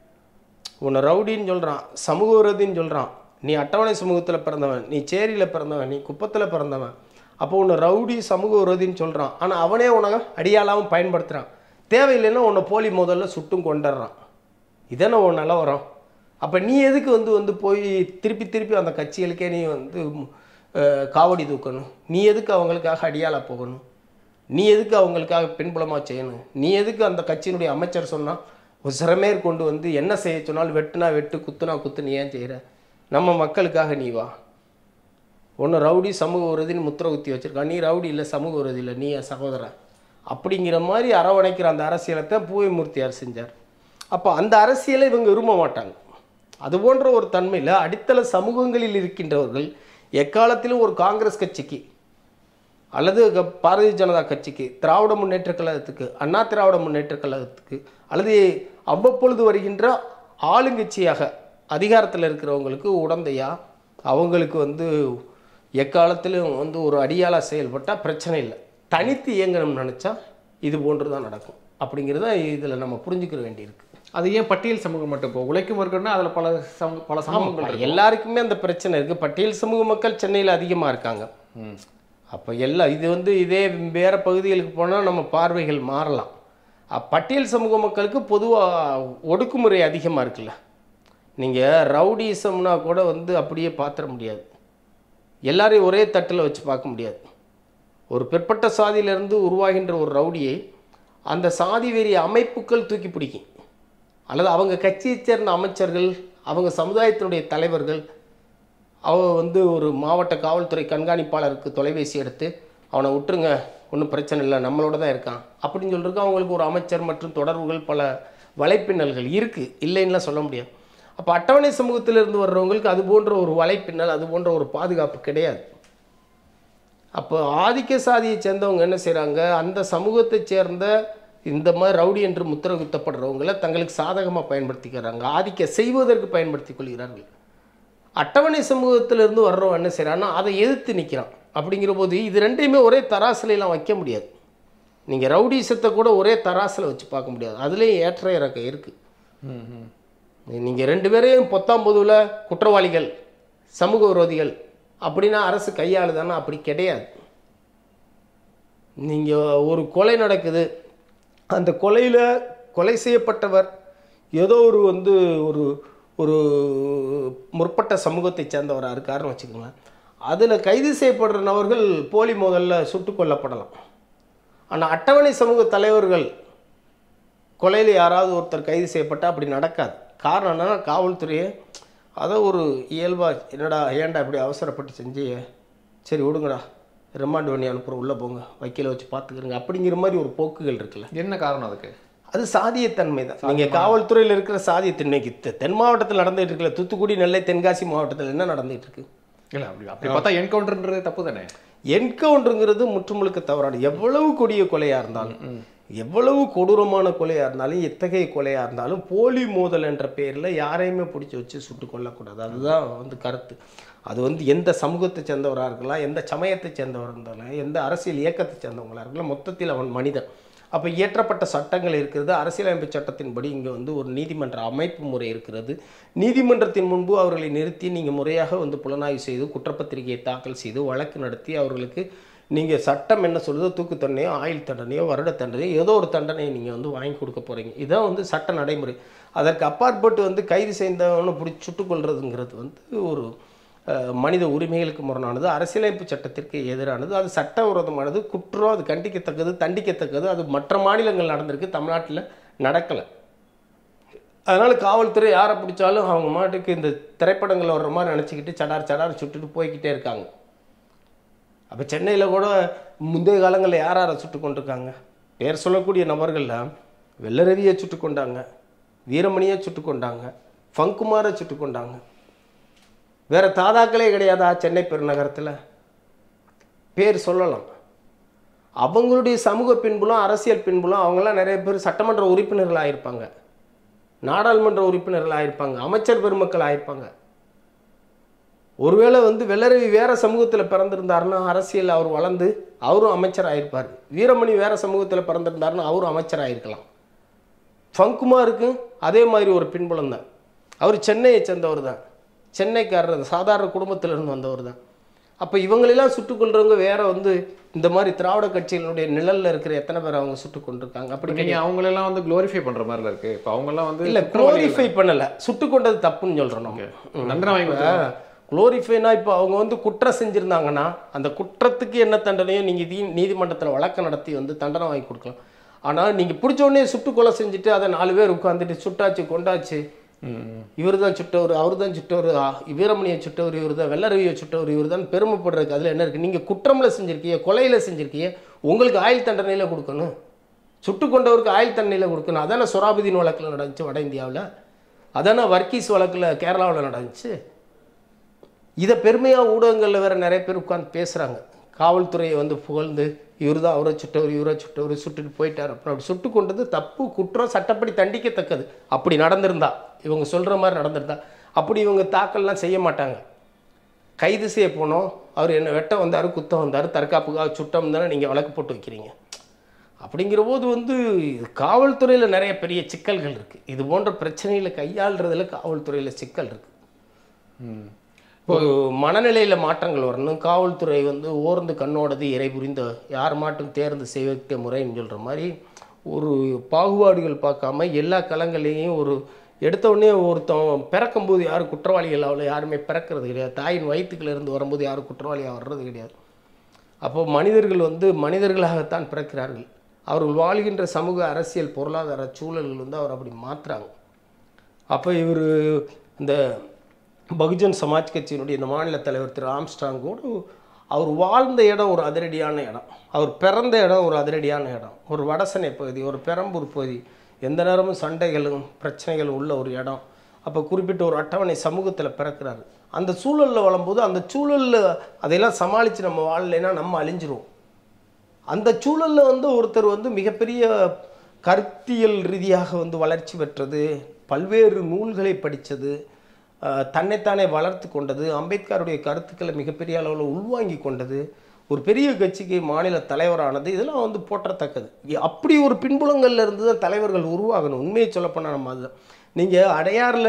உன்னை ரவுடின்னு சொல்கிறான் சமூக விரோதின்னு சொல்கிறான் நீ அட்டவணை சமூகத்தில் பிறந்தவன் நீ சேரியில் பிறந்தவன் நீ குப்பத்தில் பிறந்தவன் அப்போ உன்னை ரவுடி சமூக விரோதின்னு சொல்கிறான் ஆனால் அவனே உனக்கு அடியாளாவும் பயன்படுத்துகிறான் தேவையில்லைன்னா உன்னை போலி முதல்ல சுட்டும் கொண்டுடுறான் இதானே உன் நிலவரம் அப்போ நீ எதுக்கு வந்து வந்து போய் திருப்பி திருப்பி அந்த கட்சிகளுக்கே நீ வந்து அஹ், காவடி தூக்கணும் நீ எதுக்கு அவங்களுக்காக அடியாளா போகணும் நீ எதுக்கு அவங்களுக்காக பின்புலமாக செய்யணும் நீ எதுக்கு அந்த கட்சியினுடைய அமைச்சர் சொன்னால் ஒரு சிறமேற் கொண்டு வந்து என்ன செய்ய சொன்னாலும் வெட்டுனா வெட்டு குத்துனா குத்து நீ ஏன் செய்கிற நம்ம மக்களுக்காக நீ வா ஒன்று ரவுடி சமூக விரோதின்னு முத்திர குத்தி வச்சிருக்கான் நீ ரவுடி இல்லை சமூக விரோதி இல்லை நீ என் சகோதரன் அப்படிங்கிற மாதிரி அரவணைக்கிற அந்த அரசியலை தான் பூவை மூர்த்தியார் செஞ்சார் அப்போ அந்த அரசியலை இவங்க விரும்ப மாட்டாங்க அது போன்ற ஒரு தன்மையில் அடித்தள சமூகங்களில் இருக்கின்றவர்கள் எக்காலத்திலும் ஒரு காங்கிரஸ் கட்சிக்கு அல்லது க- பாரதிய ஜனதா கட்சிக்கு திராவிட முன்னேற்ற கழகத்துக்கு அண்ணா திராவிட முன்னேற்ற கழகத்துக்கு அல்லது அவ்வப்பொழுது வருகின்ற ஆளுங்கட்சியாக அதிகாரத்தில் இருக்கிறவங்களுக்கு உடந்தையா அவங்களுக்கு வந்து எக்காலத்திலும் வந்து ஒரு அடியாளா செயல்பட்டால் பிரச்சனை இல்லை தனித்து இயங்கணும்னு நினச்சா இது போன்று தான் நடக்கும் அப்படிங்கிறத இதில் நம்ம புரிஞ்சுக்க வேண்டியிருக்கு அது ஏன் பட்டியல் சமூகம் மட்டும் இப்போ உழைக்கும் வர்க்கம்னா அதில் பல சமூக பல சமூகங்கள் ஆமாம் இருக்கு. எல்லாருக்குமே அந்த பிரச்சனை இருக்குது பட்டியல் சமூக மக்கள் சென்னையில் அதிகமாக இருக்காங்க ம் அப்போ எல்லாம் இது வந்து இதே வேறு பகுதிகளுக்கு போனால் நம்ம பார்வைகள் மாறலாம் அ, பட்டியல் சமூக மக்களுக்கு பொதுவாக ஒடுக்குமுறை அதிகமாக இருக்குல்ல நீங்கள் ரவுடிசம்னா கூட வந்து அப்படியே பார்த்துட முடியாது எல்லாரையும் ஒரே தட்டில் வச்சு பார்க்க முடியாது ஒரு பிற்பட்ட சாதியிலிருந்து உருவாகின்ற ஒரு ரவுடியை அந்த சாதி வெறி அமைப்புகள் தூக்கி பிடிக்கும் அல்லது அவங்க கட்சியைச் சேர்ந்த அமைச்சர்கள் அவங்க சமுதாயத்தினுடைய தலைவர்கள் அவ வந்து ஒரு மாவட்ட காவல்துறை கண்காணிப்பாளருக்கு தொலைபேசி எடுத்து அவனை விட்டுருங்க ஒன்றும் பிரச்சனை இல்லை நம்மளோட தான் இருக்கான் அப்படின்னு சொல்லிருக்கு அவங்களுக்கு ஒரு அமைச்சர் மற்றும் தொடர்புகள் பல வலைப்பின்னல்கள் இருக்குது இல்லைன்னுலாம் சொல்ல முடியாது அப்போ அட்டவணை சமூகத்திலிருந்து வர்றவங்களுக்கு அது போன்ற ஒரு வலைப்பின்னல் அது போன்ற ஒரு பாதுகாப்பு கிடையாது அப்போ ஆதிக்க சாதியை சேர்ந்தவங்க என்ன செய்கிறாங்க அந்த சமூகத்தைச் சேர்ந்த இந்த மாதிரி ரவுடி என்று முத்திரை குத்தப்படுறவங்கள தங்களுக்கு சாதகமாக பயன்படுத்திக்கிறாங்க ஆதிக்க செய்வதற்கு பயன்படுத்தி கொள்கிறார்கள் அட்டவணை சமூகத்திலிருந்து வர்றவன் என்ன செய்கிறான்னா அதை எதிர்த்து நிற்கிறான் அப்படிங்கிற போது இது ரெண்டையுமே ஒரே தராசுலாம் வைக்க முடியாது நீங்கள் ரவுடிசத்தை கூட ஒரே தராசில் வச்சு பார்க்க முடியாது அதுலேயும் ஏற்ற இறக்கம் இருக்குது ம் ம் நீங்கள் ரெண்டு பேரையும் பொத்தாம்பதுவில் குற்றவாளிகள் சமூக விரோதிகள் அப்படின்னா அரசு கையாளுதானா அப்படி கிடையாது நீங்கள் ஒரு கொலை நடக்குது அந்த கொலையில் கொலை செய்யப்பட்டவர் ஏதோ ஒரு வந்து ஒரு ஒரு முற்பட்ட சமூகத்தை சேர்ந்தவராக இருக்காருன்னு வச்சுக்கோங்களேன் அதில் கைது செய்யப்படுற நபர்கள் போலி மோதலில் சுட்டுக் கொல்லப்படலாம் ஆனால் அட்டவணை சமூக தலைவர்கள் கொலையில் யாராவது ஒருத்தர் கைது செய்யப்பட்டால் அப்படி நடக்காது காரணம் என்னன்னா காவல்துறையே அதை ஒரு இயல்பா என்னடா ஏன்டா இப்படி அவசரப்பட்டு செஞ்சியே சரி விடுங்கடா ரிமாண்ட் பண்ணி அனுப்புகிறோம் உள்ளே போங்க வக்கீலை வச்சு பார்த்துக்கிறங்க அப்படிங்கிற மாதிரி ஒரு போக்குகள் இருக்குல்ல என்ன காரணம் அதுக்கு அது சாதியத்தன்மை தான் நீங்கள் காவல்துறையில் இருக்கிற சாதியத்தன்மைக்கு தெ- தென் மாவட்டத்தில் நடந்துகிட்டு இருக்குல்ல தூத்துக்குடி நெல்லை தென்காசி மாவட்டத்தில் என்ன நடந்துகிட்டு இருக்கு இல்லை அப்படி அப்படி பார்த்தா என்கவுண்டர்ன்றது தப்பு தானே என்கவுண்டருங்கிறது முற்றுமுழுக்க தவறானது எவ்வளவு கொடிய கொலையாக இருந்தாலும் எவ்வளவு கொடூரமான கொலையாக இருந்தாலும் எத்தகைய கொலையாக இருந்தாலும் போலி மோதல் என்ற பெயரில் யாரையுமே பிடிச்சி வச்சு சுட்டு கொல்லக்கூடாது அதுதான் வந்து கருத்து அது வந்து எந்த சமூகத்தை சேர்ந்தவராக இருக்கலாம் எந்த சமயத்தை சேர்ந்தவராக இருந்தாலும் எந்த அரசியல் இயக்கத்தை சேர்ந்தவங்களாக இருக்கலாம் மொத்தத்தில் அவன் மனிதன் அப்போ இயற்றப்பட்ட சட்டங்கள் இருக்கிறது அரசியலமைப்பு சட்டத்தின்படி இங்கே வந்து ஒரு நீதிமன்ற அமைப்பு முறை இருக்கிறது நீதிமன்றத்தின் முன்பு அவர்களை நிறுத்தி நீங்கள் முறையாக வந்து புலனாய்வு செய்து குற்றப்பத்திரிகையை தாக்கல் செய்து வழக்கு நடத்தி அவர்களுக்கு நீங்கள் சட்டம் என்ன சொல்லுதோ தூக்கு தண்டனையோ ஆயுள் தண்டனையோ வருட தண்டனையோ ஏதோ ஒரு தண்டனையை நீங்கள் வந்து வாங்கி கொடுக்க போகிறீங்க இதான் வந்து சட்ட நடைமுறை அதற்கு அப்பாற்பட்டு வந்து கைது செய்தவனை பிடிச்சி சுட்டுக் கொள்றதுங்கிறது வந்து ஒரு அஹ், மனித உரிமைகளுக்கு முரணானது அரசியலமைப்பு சட்டத்திற்கு எதிரானது அது சட்டவிரோதமானது குற்றம் அது கண்டிக்கத்தக்கது தண்டிக்கத்தக்கது அது மற்ற மாநிலங்கள் நடந்திருக்கு தமிழ்நாட்டில் நடக்கலை அதனால் காவல்துறை யாரை பிடிச்சாலும் அவங்க மாட்டுக்கு இந்த திரைப்படங்கள் வர்ற மாதிரி நினச்சிக்கிட்டு சடார் சடார் சுட்டுட்டு போய்க்கிட்டே இருக்காங்க அப்போ சென்னையில் கூட முந்தைய காலங்களில் யார் யாரை சுட்டு கொண்டிருக்காங்க பேர் சொல்லக்கூடிய நபர்களில் வெள்ளரவியை சுட்டு கொண்டாங்க வீரமணியை சுட்டு கொண்டாங்க ஃபங்குமாரை சுட்டு கொண்டாங்க வேற தாதாக்களே கிடையாதா சென்னை பெருநகரத்தில் பேர் சொல்லலாம் அவங்களுடைய சமூக பின்புலம் அரசியல் பின்புலம் அவங்களாம் நிறைய பேர் சட்டமன்ற உறுப்பினர்கள் ஆயிருப்பாங்க நாடாளுமன்ற உறுப்பினர்கள் ஆயிருப்பாங்க அமைச்சர் பெருமக்கள் ஆயிருப்பாங்க ஒருவேளை வந்து வெள்ளரவி வேற சமூகத்தில் பிறந்திருந்தாருன்னா அரசியல் அவர் வளர்ந்து அவரும் அமைச்சர் ஆயிருப்பார் வீரமணி வேற சமூகத்தில் பிறந்திருந்தாருன்னா அவரும் அமைச்சர் ஆயிருக்கலாம் ஃபங்குமாருக்கு அதே மாதிரி ஒரு பின்புலம் தான் அவர் சென்னையை சேர்ந்தவர் தான் சென்னைக்காரர் தான். சாதாரண குடும்பத்திலிருந்து வந்தவர் தான் அப்போ இவங்களெல்லாம் சுட்டுக் கொள்றவங்க வேற வந்து இந்த மாதிரி திராவிட கட்சிகளுடைய நிழல்ல இருக்கிற எத்தனை பேர் அவங்க சுட்டுக் கொண்டிருக்காங்க அப்படி நீங்க அவங்களெல்லாம் வந்து க்ளோரிஃபை பண்ற மாதிரில இருக்கு இப்போ அவங்கெல்லாம் வந்து இல்ல குளோரிஃபை பண்ணல சுட்டுக் கொண்டது தப்புன்னு சொல்றோம் நம்ம தண்டனை வாங்கி கொடுத்தாங்க. குளோரிஃபைனா இப்போ அவங்க வந்து குற்றம் செஞ்சுருந்தாங்கன்னா அந்த குற்றத்துக்கு என்ன தண்டனையோ நீங்கள் நீ நீதிமன்றத்தில் வழக்கு நடத்தி வந்து தண்டனை வாங்கி கொடுக்கலாம் ஆனால் நீங்கள் பிடிச்ச உடனே சுட்டு கொலை செஞ்சுட்டு அதை நாலு பேர் உட்காந்துட்டு சுட்டாச்சு கொண்டாச்சு ம். இவர் தான் சுட்டவர் அவர் தான் சுட்டவர் ஆ, வீரமணியை சுட்டவர் இவர் தான் வெள்ளரவியை சுட்டவர் இவர் தான் பெருமைப்படுறதுக்கு அதில் என்ன இருக்குது நீங்கள் குற்றமில் செஞ்சுருக்கீங்க கொலையில் செஞ்சுருக்கீங்க உங்களுக்கு ஆயுள் தண்டனையில் கொடுக்கணும் சுட்டு கொண்டவருக்கு ஆயுள் தண்டனையில் கொடுக்கணும் அதானே சொராபுதீன் வழக்கில் நடந்துச்சு வட இந்தியாவில் அதானே வர்க்கீஸ் வழக்கில் கேரளாவில் நடந்துச்சு இதை பெருமையாக ஊடகங்களில் வேற நிறைய பேர் உட்காந்து பேசுகிறாங்க காவல்துறையை வந்து புகழ்ந்து இவர் தான் அவரை சுட்டவர் இவரை சுட்டவர் சுட்டுட்டு போயிட்டார் அப்புறம் அப்படி சுட்டு கொண்டது தப்பு குற்றம் சட்டப்படி தண்டிக்கத்தக்கது அப்படி நடந்திருந்தா இவங்க சொல்கிற மாதிரி நடந்திருந்தா அப்படி இவங்க தாக்கல்லாம் செய்ய மாட்டாங்க கைது செய்ய போனோம் அவர் என்ன வெட்ட வந்தார் குத்த வந்தார் தற்காப்புக்காக சுட்டம் தானே நீங்கள் வழக்கு போட்டு வைக்கிறீங்க அப்படிங்கிற போது வந்து காவல்துறையில் நிறைய பெரிய சிக்கல்கள் இருக்குது இது போன்ற பிரச்சனைகளை கையாளுறதுல காவல்துறையில் சிக்கல் இருக்குது ம். ஒரு மனநிலையில் மாற்றங்கள் வரணும் காவல்துறை வந்து ஓர்ந்து கண்ணோடது இறை புரிந்த யார் மாட்டும் தேர்ந்து செய்விக்க முறைன்னு சொல்கிற மாதிரி ஒரு பாகுபாடுகள் பார்க்காம எல்லா களங்களையும் ஒரு எடுத்த உடனே ஒருத்தன் பிறக்கும்போது யாரும் குற்றவாளிகள் அவ்வளோ யாருமே பிறக்கிறது கிடையாது தாயின் வயிற்றுக்குள்ள இருந்து வரும்போது யாரும் குற்றவாளியாக வர்றது கிடையாது அப்போ மனிதர்கள் வந்து மனிதர்களாகத்தான் பிறக்கிறார்கள் அவர்கள் வாழ்கின்ற சமூக அரசியல் பொருளாதார சூழல்கள் வந்து அவர் அப்படி மாற்றுறாங்க அப்போ இவர் இந்த பகுஜன் சமாஜ் கட்சியினுடைய இந்த மாநில தலைவர் திரு ஆம்ஸ்டாங்கோடு அவர் வாழ்ந்த இடம் ஒரு அதிரடியான இடம் அவர் பிறந்த இடம் ஒரு அதிரடியான இடம் ஒரு வடசனை பகுதி ஒரு பெரம்பூர் பகுதி எந்த நேரமும் சண்டைகளும் பிரச்சனைகளும் உள்ள ஒரு இடம் அப்போ குறிப்பிட்ட ஒரு அட்டவணை சமூகத்தில் பிறக்கிறாரு அந்த சூழலில் வளரும்போது அந்த சூழலில் அதையெல்லாம் சமாளித்து நம்ம வாழலைன்னா நம்ம அழிஞ்சிருவோம் அந்த சூழலில் வந்து ஒருத்தர் வந்து மிகப்பெரிய கருத்தியல் ரீதியாக வந்து வளர்ச்சி பெற்றது பல்வேறு நூல்களை படித்தது தன்னைத்தானே வளர்த்து கொண்டது அம்பேத்கருடைய கருத்துக்களை மிகப்பெரிய அளவில் உள்வாங்கி கொண்டது ஒரு பெரிய கட்சிக்கு மாநில தலைவரானது இதெல்லாம் வந்து போற்றத்தக்கது இ- அப்படி ஒரு பின்புலங்கள்ல இருந்து தான் தலைவர்கள் உருவாகணும் உண்மையை சொல்லப்போனால் நம்ம அதுதான் நீங்கள் அடையாறில்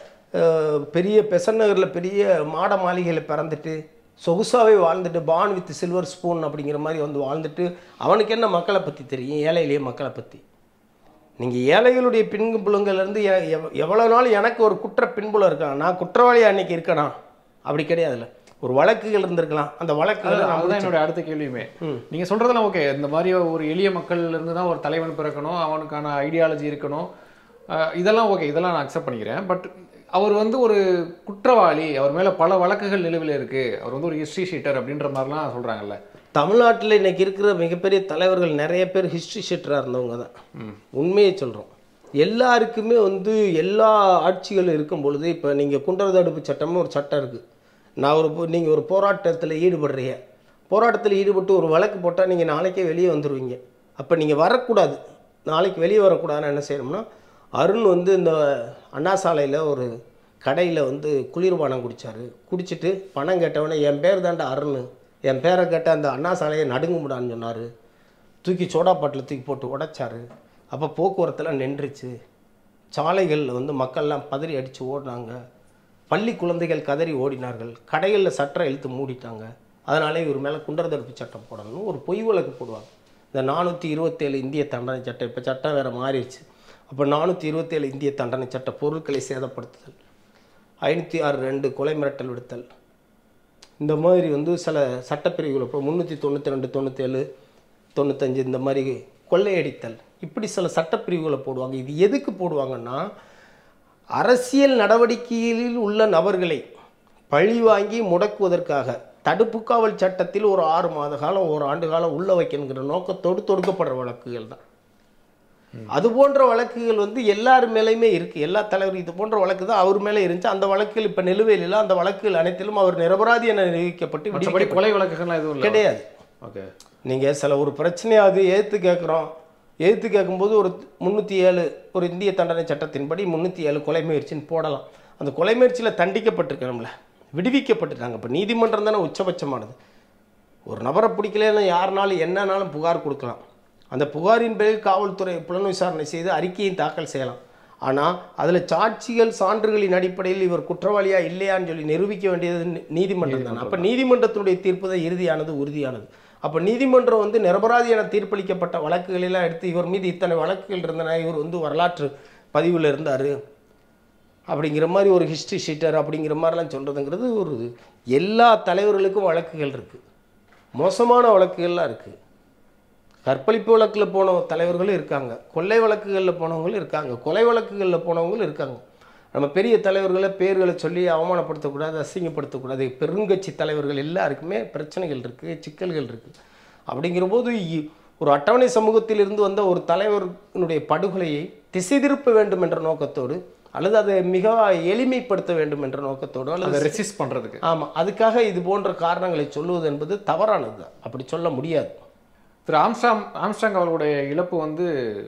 அஹ், பெரிய பெசன் நகரில் பெரிய மாட மாளிகையில் பிறந்துட்டு சொகுசாவே வாழ்ந்துட்டு பான் வித் சில்வர் ஸ்பூன் அப்படிங்கிற மாதிரி வந்து வாழ்ந்துட்டு அவனுக்கு என்ன மக்களை பற்றி தெரியும் ஏழை எளிய மக்களை பற்றி நீங்கள் ஏழைகளுடைய பின்புலங்கள்லேருந்து எவ்வளோ நாள் எனக்கு ஒரு குற்ற பின்புலம் இருக்கான் நான் குற்றவாளி அன்னைக்கு இருக்கனா அப்படி கிடையாதுல்ல ஒரு வழக்குகள் இருந்திருக்கலாம் அந்த வழக்குகள் அதுதான் அதுதான் என்னோட அடுத்த கேள்வியுமே நீங்க சொல்றதெல்லாம் ஓகே இந்த மாதிரி ஒரு எளிய மக்கள்ல இருந்து தான் ஒரு தலைவன் பிறக்கணும் அவனுக்கான ஐடியாலஜி இருக்கணும் அஹ் இதெல்லாம் ஓகே இதெல்லாம் நான் அக்செப்ட் பண்ணிக்கிறேன் பட் அவர் வந்து ஒரு குற்றவாளி அவர் மேல பல வழக்குகள் நிலுவையில் இருக்கு அவர் வந்து ஒரு ஹிஸ்ட்ரி ஷீட்டர் அப்படின்ற மாதிரிலாம் சொல்றாங்கல்ல தமிழ்நாட்டில் இன்னைக்கு இருக்கிற மிகப்பெரிய தலைவர்கள் நிறைய பேர் ஹிஸ்ட்ரி ஷீட்டராக இருந்தவங்க தான் உண்மையை சொல்கிறோம் எல்லாருக்குமே வந்து எல்லா ஆட்சிகளும் இருக்கும் பொழுது இப்போ நீங்கள் குண்டர் தடுப்பு சட்டம்னு ஒரு சட்டம் இருக்குது நான் ஒரு நீங்கள் ஒரு போராட்டத்தில் ஈடுபடுறீங்க போராட்டத்தில் ஈடுபட்டு ஒரு வழக்கு போட்டால் நீங்கள் நாளைக்கே வெளியே வந்துடுவீங்க அப்போ நீங்கள் வரக்கூடாது நாளைக்கு வெளியே வரக்கூடாதுன்னு என்ன செய்யணும்னா அருண் வந்து இந்த அண்ணா சாலையில் ஒரு கடையில் வந்து குளிர்பானம் குடித்தார் குடிச்சிட்டு பணம் கேட்டவொடனே என் பேர் தாண்டா அருண் என் பேரை கேட்ட அந்த அண்ணா சாலையை நடுங்குமுடான்னு சொன்னார் தூக்கி சோடாப்பாட்டில் தூக்கி போட்டு உடைச்சாரு அப்போ போக்குவரத்தெல்லாம் நின்றுச்சு சாலைகளில் வந்து மக்கள்லாம் பதறி அடித்து ஓடினாங்க பள்ளி குழந்தைகள் கதறி ஓடினார்கள் கடைகளில் சட்டரை இழுத்து மூடிட்டாங்க அதனாலே இவர் மேலே குண்டர் தடுப்பு சட்டம் போடணும்னு ஒரு பொய் வழக்கு போடுவாங்க இந்த நானூற்றி இருபத்தேழு இந்திய தண்டனை சட்டம் இப்போ சட்டம் வேறு மாறிடுச்சு அப்போ நானூற்றி இருபத்தேழு இந்திய தண்டனை சட்ட பொருட்களை சேதப்படுத்துதல் ஐநூற்றி ஆறு ரெண்டு கொலை மிரட்டல் விடுத்தல் இந்த மாதிரி வந்து சில சட்டப்பிரிவுகள் இப்போ முந்நூற்றி தொண்ணூற்றி ரெண்டு தொண்ணூற்றேழு தொண்ணூத்தஞ்சு இந்த மாதிரி கொள்ளையடித்தல் இப்படி சில சட்டப்பிரிவுகளை போடுவாங்க இது எதுக்கு போடுவாங்கன்னா அரசியல் நடவடிக்கையில் உள்ள நபர்களை பழி வாங்கி முடக்குவதற்காக தடுப்பு காவல் சட்டத்தில் ஒரு ஆறு மாத காலம் ஒரு ஆண்டு காலம் உள்ள வைக்கணுங்கிற நோக்கத்தோடு தொடுக்கப்படுற வழக்குகள் தான் அது போன்ற வழக்குகள் வந்து எல்லார் மேலேயுமே இருக்குது எல்லா தலைவரும் இது போன்ற வழக்கு தான் அவர் மேலே இருந்துச்சு அந்த வழக்குகள் இப்போ நிலுவையில் இல்லை அந்த வழக்குகள் அனைத்திலும் அவர் நிரபராதி என நிரூபிக்கப்பட்டு மற்றபடி விடுவிக்கப்பட்டு கொலை வழக்குகள்லாம் எதுவும் இல்லை கிடையாது ஓகே நீங்கள் சில ஒரு பிரச்சனையாவது ஏற்று கேட்குறோம் ஏற்று கேட்கும்போது ஒரு முந்நூற்றி ஏழு ஒரு இந்திய தண்டனை சட்டத்தின்படி முந்நூற்றி ஏழு கொலை முயற்சின்னு போடலாம் அந்த கொலை முயற்சியில் தண்டிக்கப்பட்டிருக்கணும்ல விடுவிக்கப்பட்டுட்டாங்க இப்போ நீதிமன்றம் தானே உச்சபட்சமானது ஒரு நபரை பிடிக்கலன்னா யாருனாலும் என்னன்னாலும் புகார் கொடுக்கலாம் அந்த புகாரின் பேரில் காவல்துறை புலன் விசாரணை செய்து அறிக்கையை தாக்கல் செய்யலாம் ஆனால் அதில் சாட்சிகள் சான்றுகளின் அடிப்படையில் இவர் குற்றவாளியா இல்லையான்னு சொல்லி நிரூபிக்க வேண்டியது நீ- நீதிமன்றம் தானே அப்போ நீதிமன்றத்தினுடைய தீர்ப்பு தான் இறுதியானது உறுதியானது அப்போ நீதிமன்றம் வந்து நிரபராதி என தீர்ப்பளிக்கப்பட்ட வழக்குகளெல்லாம் எடுத்து இவர் மீது இத்தனை வழக்குகள் இருந்தன இவர் வந்து வரலாற்று பதிவில் இருந்தார் அப்படிங்கிற மாதிரி ஒரு ஹிஸ்ட்ரி ஷீட்டர் அப்படிங்கிற மாதிரிலாம் சொல்கிறதுங்கிறது ஒரு எல்லா தலைவர்களுக்கும் வழக்குகள் இருக்குது மோசமான வழக்குகள்லாம் இருக்குது கற்பழிப்பு வழக்கில் போன தலைவர்களும் இருக்காங்க கொள்ளை வழக்குகளில் போனவங்களும் இருக்காங்க கொலை வழக்குகளில் போனவங்களும் இருக்காங்க நம்ம பெரிய தலைவர்களை பேர்களை சொல்லி அவமானப்படுத்தக்கூடாது அசிங்கப்படுத்தக்கூடாது பெருங்கட்சி தலைவர்கள் எல்லாருக்குமே பிரச்சனைகள் இருக்குது சிக்கல்கள் இருக்குது அப்படிங்கிற போது இ- ஒரு அட்டவணை சமூகத்தில் இருந்து வந்த ஒரு தலைவர்களுடைய படுகொலையை திசை திருப்ப வேண்டும் என்ற நோக்கத்தோடு அல்லது அதை மிக எளிமைப்படுத்த வேண்டும் என்ற நோக்கத்தோடு அல்லது அதை ரெசிஸ்ட் பண்றதுக்கு ஆமாம் அதுக்காக இது போன்ற காரணங்களை சொல்லுவது என்பது தவறானது தான் அப்படி சொல்ல முடியாது திரு ஆம்ஸ்டாங் ஆம்ஸ்டாங் அவர்களுடைய இழப்பு வந்து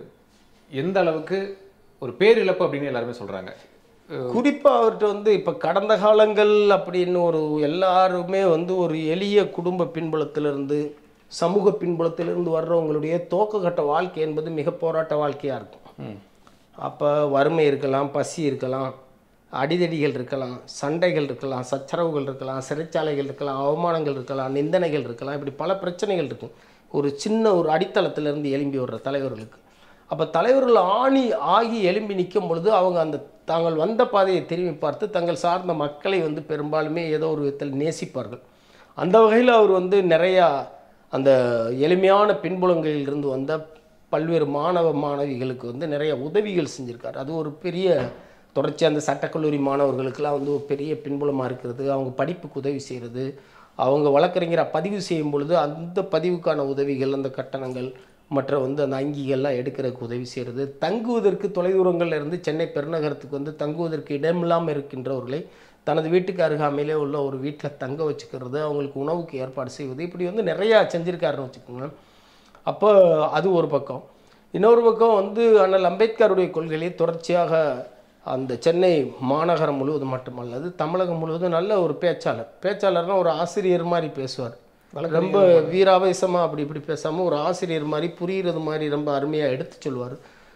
எந்த அளவுக்கு ஒரு பேரிழப்பு அப்படின்னு எல்லாருமே சொல்றாங்க குறிப்பாக அவர்கிட்ட வந்து இப்போ கடந்த காலங்கள் அப்படின்னு ஒரு எல்லாருமே வந்து ஒரு எளிய குடும்ப பின்புலத்திலிருந்து சமூக பின்புலத்திலிருந்து வர்றவங்களுடைய துவக்க கட்ட வாழ்க்கை என்பது மிக போராட்ட வாழ்க்கையாக இருக்கும் ம். அப்போ வறுமை இருக்கலாம் பசி இருக்கலாம் அடிதடிகள் இருக்கலாம் சண்டைகள் இருக்கலாம் சச்சரவுகள் இருக்கலாம் சிறைச்சாலைகள் இருக்கலாம் அவமானங்கள் இருக்கலாம் நிந்தனைகள் இருக்கலாம் இப்படி பல பிரச்சனைகள் இருக்கும் ஒரு சின்ன ஒரு அடித்தளத்திலிருந்து எழும்பி வர்ற தலைவர்களுக்கு அப்போ தலைவர்கள் ஆணி ஆகி எழும்பி நிற்கும் பொழுது அவங்க அந்த தாங்கள் வந்த பாதையை திரும்பி பார்த்து தங்கள் சார்ந்த மக்களை வந்து பெரும்பாலுமே ஏதோ ஒரு விதத்தில் நேசிப்பார்கள் அந்த வகையில் அவர் வந்து நிறையா அந்த எளிமையான பின்புலங்களில் இருந்து வந்த பல்வேறு மாணவ மாணவிகளுக்கு வந்து நிறைய உதவிகள் செஞ்சுருக்காரு அது ஒரு பெரிய தொடர்ச்சி அந்த சட்டக்கல்லூரி மாணவர்களுக்கெல்லாம் வந்து ஒரு பெரிய பின்புலமாக இருக்கிறது அவங்க படிப்புக்கு உதவி செய்கிறது அவங்க வழக்கறிஞரை பதிவு செய்யும் பொழுது அந்த பதிவுக்கான உதவிகள் அந்த கட்டணங்கள் மற்ற வந்து அந்த அங்கிகள்லாம் எடுக்கிறதுக்கு உதவி செய்கிறது தங்குவதற்கு தொலைதூரங்கள்ல இருந்து சென்னை பெருநகரத்துக்கு வந்து தங்குவதற்கு இடமில்லாமல் இருக்கின்றவர்களை தனது வீட்டுக்கு அருகாமையிலே உள்ள ஒரு வீட்டில் தங்க வச்சுக்கிறது அவங்களுக்கு உணவுக்கு ஏற்பாடு செய்வது இப்படி வந்து நிறையா செஞ்சுருக்காருன்னு வச்சுக்கோங்களேன் அப்போ அது ஒரு பக்கம் இன்னொரு பக்கம் வந்து அண்ணல் அம்பேத்கருடைய கொள்கையை தொடர்ச்சியாக அந்த சென்னை மாநகரம் முழுவதும் மட்டுமல்லது தமிழகம் முழுவதும் நல்ல ஒரு பேச்சாளர் பேச்சாளர்னா ஒரு ஆசிரியர் மாதிரி பேசுவார் ரொம்ப வீராவேசமாக அப்படி இப்படி பேசாமல் ஒரு ஆசிரியர் மாதிரி புரிகிறது மாதிரி ரொம்ப அருமையாக எடுத்து சொல்லுவார்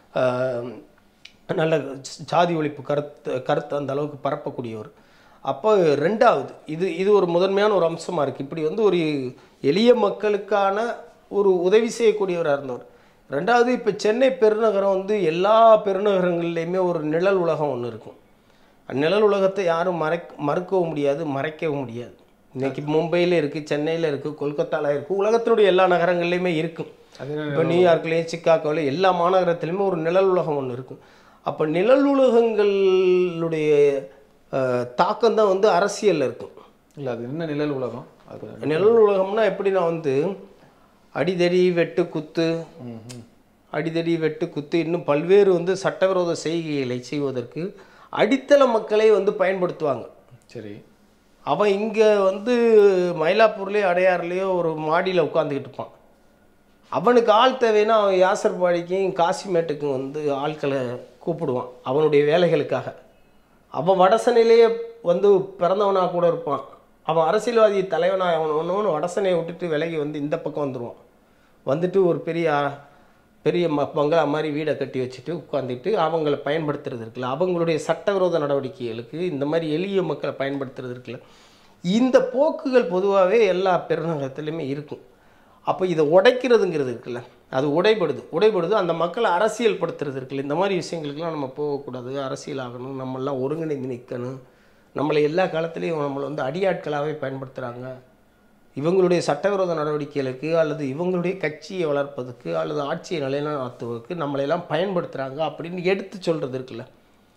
நல்ல ஜாதி ஒழிப்பு கருத்து கருத்து அந்த அளவுக்கு பரப்பக்கூடியவர் அப்போ ரெண்டாவது இது இது ஒரு முதன்மையான ஒரு அம்சமாக இருக்குது இப்படி வந்து ஒரு எளிய மக்களுக்கான ஒரு உதவி செய்யக்கூடியவராக இருந்தவர் ரெண்டாவது இப்போ சென்னை பெருநகரம் வந்து எல்லா பெருநகரங்கள்லேயுமே ஒரு நிழல் உலகம் ஒன்று இருக்கும் நிழல் உலகத்தை யாரும் மறைக் மறுக்கவும் முடியாது மறைக்கவும் முடியாது இன்னைக்கு மும்பையில் இருக்குது சென்னையில் இருக்குது கொல்கத்தாவில் இருக்குது உலகத்தினுடைய எல்லா நகரங்கள்லையுமே இருக்கும் அது என்ன இப்போ நியூயார்க்லேயும் சிக்காகோவில் எல்லா மாநகரத்திலுமே ஒரு நிழல் உலகம் ஒன்று இருக்கும் அப்போ நிழல் உலகங்களுடைய தாக்கம் தான் வந்து அரசியலில் இருக்கும் இல்லை அது என்ன நிழல் உலகம் அது கொஞ்சம் நிழல் உலகம்னா எப்படின்னா வந்து அடிதடி வெட்டு குத்து ம், ம். அடிதடி வெட்டு குத்து இன்னும் பல்வேறு வந்து சட்டவிரோத செய்கைகளை செய்வதற்கு அடித்தள மக்களை வந்து பயன்படுத்துவாங்க சரி அவன் இங்கே வந்து மயிலாப்பூர்லேயோ அடையாறுலேயோ ஒரு மாடியில் உட்காந்துக்கிட்டு இருப்பான் அவனுக்கு ஆள் தேவைன்னா அவன் யாசர்பாடிக்கும் காசிமேட்டுக்கும் வந்து ஆட்களை கூப்பிடுவான் அவனுடைய வேலைகளுக்காக அவன் வடசனையிலேயே வந்து பிறந்தவனாக கூட இருப்பான் அவன் அரசியல்வாதி தலைவனாக அவன் ஒன்று வடசனையை விட்டுட்டு விலகி வந்து இந்த பக்கம் வந்துடுவான் வந்துட்டு ஒரு பெரிய பெரிய ம பங்களா மாதிரி வீடை கட்டி வச்சுட்டு உட்காந்துட்டு அவங்கள பயன்படுத்துறது இருக்குல்ல அவங்களுடைய சட்டவிரோத நடவடிக்கைகளுக்கு இந்த மாதிரி எளிய மக்களை பயன்படுத்துறது இருக்குல்ல இந்த போக்குகள் பொதுவாகவே எல்லா பெருநகரத்துலையுமே இருக்கும் அப்போ இதை உடைக்கிறதுங்கிறது இருக்குல்ல அது உடைபடுது உடைபடுது அந்த மக்களை அரசியல் படுத்துறது இருக்குல்ல இந்த மாதிரி விஷயங்களுக்கெல்லாம் நம்ம போகக்கூடாது அரசியல் ஆகணும் நம்மெல்லாம் ஒருங்கிணைந்து நிற்கணும் நம்மளை எல்லா காலத்துலேயும் நம்மளை வந்து அடியாட்களாகவே பயன்படுத்துகிறாங்க இவங்களுடைய சட்டவிரோத நடவடிக்கைகளுக்கு அல்லது இவங்களுடைய கட்சியை வளர்ப்பதற்கு அல்லது ஆட்சியை நிலைநாட்டுவதற்கு நம்மளையெல்லாம் பயன்படுத்துகிறாங்க அப்படின்னு எடுத்து சொல்கிறது இருக்குல்ல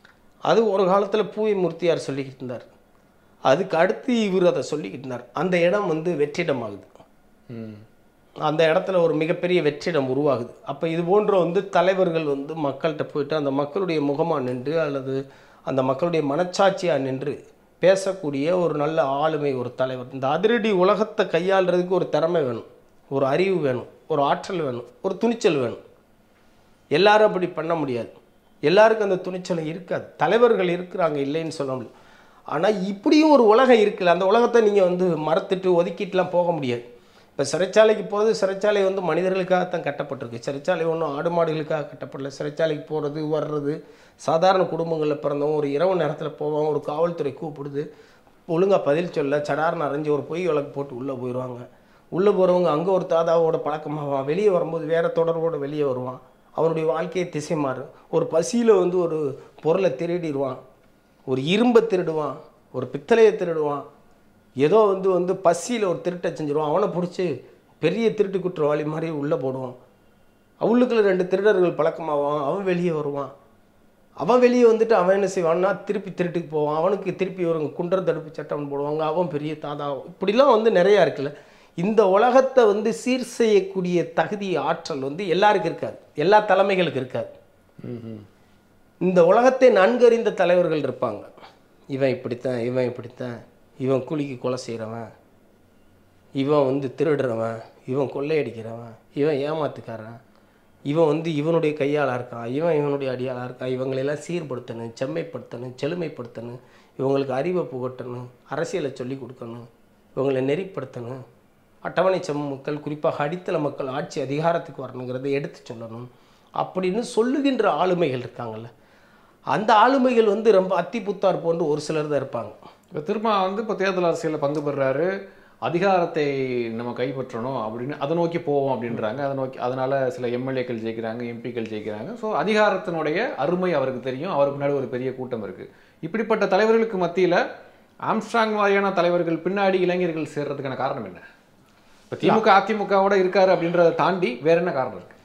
அது ஒரு காலத்தில் பூவை மூர்த்தியார் சொல்லிக்கிட்டு இருந்தார் அதுக்கு அடுத்து இவர் அதை சொல்லிக்கிட்டு இருந்தார் அந்த இடம் வந்து வெற்றிடமாகுது ம் அந்த இடத்துல ஒரு மிகப்பெரிய வெற்றிடம் உருவாகுது அப்போ இது போன்ற வந்து தலைவர்கள் வந்து மக்கள்கிட்ட போயிட்டு அந்த மக்களுடைய முகமாக நின்று அல்லது அந்த மக்களுடைய மனச்சாட்சியாக நின்று பேசக்கூடிய ஒரு நல்ல ஆளுமை ஒரு தலைவர் இந்த அதிரடி உலகத்தை கையாளுறதுக்கு ஒரு திறமை வேணும் ஒரு அறிவு வேணும் ஒரு ஆற்றல் வேணும் ஒரு துணிச்சல் வேணும் எல்லாரும் அப்படி பண்ண முடியாது எல்லாருக்கும் அந்த துணிச்சல் இருக்காது தலைவர்கள் இருக்கிறாங்க இல்லைன்னு சொல்ல முடியும் ஆனால் இப்படியும் ஒரு உலகம் இருக்குல்ல அந்த உலகத்தை நீங்கள் வந்து மறத்துட்டு ஒதுக்கிட்டுலாம் போக முடியாது இப்போ சிறைச்சாலைக்கு போகிறது சிறைச்சாலை வந்து மனிதர்களுக்காகத்தான் கட்டப்பட்டிருக்கு சிறைச்சாலை ஒன்றும் ஆடு மாடுகளுக்காக கட்டப்படல சிறைச்சாலைக்கு போகிறது வர்றது சாதாரண குடும்பங்களில் பிறந்தவங்க ஒரு இரவு நேரத்தில் போவாங்க ஒரு காவல்துறை கூப்பிடுது ஒழுங்காக பதில் சொல்ல சடார்னு அரைஞ்சு ஒரு பொய் வழக்கு போட்டு உள்ளே போயிடுவாங்க உள்ளே போகிறவங்க அங்கே ஒரு தாதாவோட பழக்கமாவான் வெளியே வரும்போது வேறு தொடர்போடு வெளியே வருவான் அவனுடைய வாழ்க்கையை திசை மாறும் ஒரு பசியில் வந்து ஒரு பொருளை திருடிடுவான் ஒரு இரும்பை திருடுவான் ஒரு பித்தளையை திருடுவான் ஏதோ வந்து வந்து பசியில் ஒரு திருட்டை செஞ்சிருவான் அவனை பிடிச்சி பெரிய திருட்டு குற்றவாளி மாதிரி உள்ளே போடுவான் அவளுக்குள்ள ரெண்டு திருடர்கள் பழக்கமாவான் அவன் வெளியே வருவான் அவன் வெளியே வந்துட்டு அவன் என்ன செய்வான்னா திருப்பி திருட்டுக்கு போவான் அவனுக்கு திருப்பி ஒரு குண்டர் தடுப்பு சட்டம் போடுவாங்க அவன் பெரிய தாதா இப்படிலாம் வந்து நிறையா இருக்குல்ல இந்த உலகத்தை வந்து சீர் செய்யக்கூடிய தகுதி ஆற்றல் வந்து எல்லாருக்கும் இருக்காது எல்லா தலைமைகளுக்கு இருக்காது ம் ம் இந்த உலகத்தை நன்கறிந்த தலைவர்கள் இருப்பாங்க இவன் இப்படித்தான் இவன் இப்படித்தான் இவன் குழிக்கு கொலை செய்கிறவன் இவன் வந்து திருடுறவன் இவன் கொள்ளையடிக்கிறவன் இவன் ஏமாத்துக்காரன் இவன் வந்து இவனுடைய கையாளாக இருக்கான் இவன் இவனுடைய அடியாளாக இருக்கான் இவங்களெல்லாம் சீர்படுத்தணும் செம்மைப்படுத்தணும் செழுமைப்படுத்தணும் இவங்களுக்கு அறிவை புகட்டணும் அரசியலை சொல்லி கொடுக்கணும் இவங்களை நெறிப்படுத்தணும் அட்டவணை சம மக்கள் குறிப்பாக அடித்தள மக்கள் ஆட்சி அதிகாரத்துக்கு வரணுங்கிறதை எடுத்து சொல்லணும் அப்படின்னு சொல்லுகின்ற ஆளுமைகள் இருக்காங்கல்ல அந்த ஆளுமைகள் வந்து ரொம்ப அத்திப்புத்தார் போன்று ஒரு சிலர் தான் இருப்பாங்க இப்போ திரும்ப வந்து இப்போ தேர்தல் அரசியலில் பங்கு பெறுறாரு அதிகாரத்தை நம்ம கைப்பற்றணும் அப்படின்னு அதை நோக்கி போவோம் அப்படின்றாங்க அதை நோக்கி அதனால சில எம்எல்ஏக்கள் ஜெயிக்கிறாங்க எம்பிக்கள் ஜெயிக்கிறாங்க ஸோ அதிகாரத்தினுடைய அருமை அவருக்கு தெரியும் அவருக்கு முன்னாடி ஒரு பெரிய கூட்டம் இருக்கு இப்படிப்பட்ட தலைவர்களுக்கு மத்தியில் ஆம்ஸ்ட்ராங் மாதிரியான தலைவர்கள் பின்னாடி இளைஞர்கள் சேர்றதுக்கான காரணம் என்ன இப்போ திமுக அதிமுகவோட இருக்காரு அப்படின்றத தாண்டி வேற என்ன காரணம் இருக்கு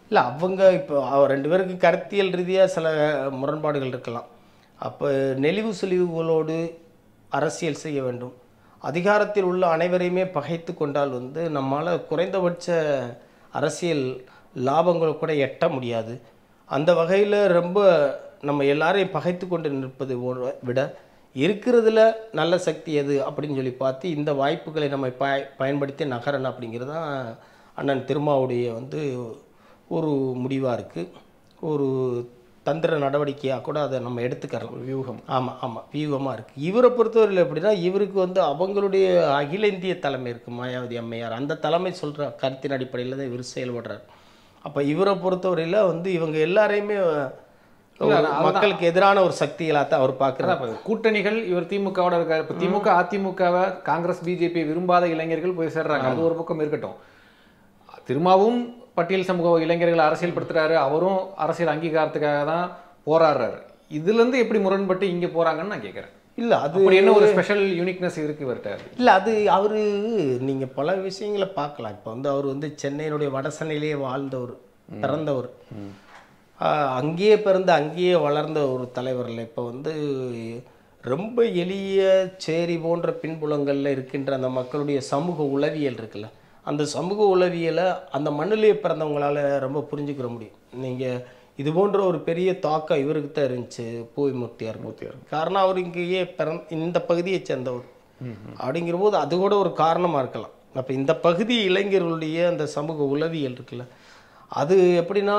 இல்லை அவங்க இப்போ அவ ரெண்டு பேருக்கு கருத்தியல் ரீதியாக சில முரண்பாடுகள் இருக்கலாம் அப்போ நெளிவு சுழிவுகளோடு அரசியல் செய்ய வேண்டும் அதிகாரத்தில் உள்ள அனைவரையுமே பகைத்து கொண்டால் வந்து நம்மால் குறைந்தபட்ச அரசியல் லாபங்கள் கூட எட்ட முடியாது அந்த வகையில் ரொம்ப நம்ம எல்லாரையும் பகைத்து கொண்டு நிற்பதை ஒரு- விட இருக்கிறதுல நல்ல சக்தி எது அப்படின்னு சொல்லி பார்த்து இந்த வாய்ப்புகளை நம்ம பய பயன்படுத்தி நகரணும் அப்படிங்கிறது தான் அண்ணன் திருமாவுடைய வந்து ஒரு முடிவாக இருக்குது ஒரு தந்திர நடவடிக்கையாக கூட அதை நம்ம எடுத்துக்கலாம் ஒரு வியூகம் ஆமாம் ஆமாம் வியூகமாக இருக்குது இவரை பொறுத்தவரையில் எப்படின்னா இவருக்கு வந்து அவங்களுடைய அகில இந்திய தலைமை இருக்குது மாயாவதி அம்மையார் அந்த தலைமை சொல்கிற கருத்தின் அடிப்படையில் தான் இவர் செயல்படுறார் அப்போ இவரை பொறுத்தவரையில் வந்து இவங்க எல்லாரையுமே ஒரு மக்களுக்கு எதிரான ஒரு சக்திகளாக தான் அவர் பார்க்குறாரு அதான் இப்ப கூட்டணிகள் இவர் திமுகவோட இருக்காரு இப்போ திமுக அதிமுகவை காங்கிரஸ் பிஜேபி விரும்பாத இளைஞர்கள் போய் சேர்றாங்க அது ஒரு பக்கம் இருக்கட்டும் திருமாவும் பட்டியல் சமூக இளைஞர்களை அரசியல் படுத்துறாரு அவரும் அரசியல் அங்கீகாரத்துக்காக தான் போராடுறாரு இதுல இருந்து எப்படி முரண்பட்டு இங்க போறாங்கன்னு நான் கேட்கறேன் இல்லை அது அப்படி என்ன ஒரு ஸ்பெஷல் யூனிக்னஸ் இருக்கு இவர்கிட்ட இல்லை அது அவர் நீங்கள் பல விஷயங்களை பார்க்கலாம் இப்போ வந்து அவர் வந்து சென்னையினுடைய வடசென்னையிலேயே வாழ்ந்தவர் பிறந்தவர் ஆஹ் அங்கேயே பிறந்து அங்கேயே வளர்ந்த ஒரு தலைவர் இல்லை இப்போ வந்து ரொம்ப எளிய சேரி போன்ற பின்புலங்களில் இருக்கின்ற அந்த மக்களுடைய சமூக உளவியல் இருக்குல்ல அந்த சமூக உளவியலை அந்த மண்ணிலேயே பிறந்தவங்களால ரொம்ப புரிஞ்சுக்கிற முடியும் நீங்கள் இது போன்ற ஒரு பெரிய தாக்கம் இவருக்கு தான் இருந்துச்சு பூவிமூர்த்தியார் மூர்த்தியார் காரணம் அவர் இங்கேயே பிறந் இந்த பகுதியை சேர்ந்தவர் அப்படிங்கிற போது அது கூட ஒரு காரணமாக இருக்கலாம் அப்போ இந்த பகுதி இளைஞர்களுடைய அந்த சமூக உளவியல் இருக்குல்ல அது எப்படின்னா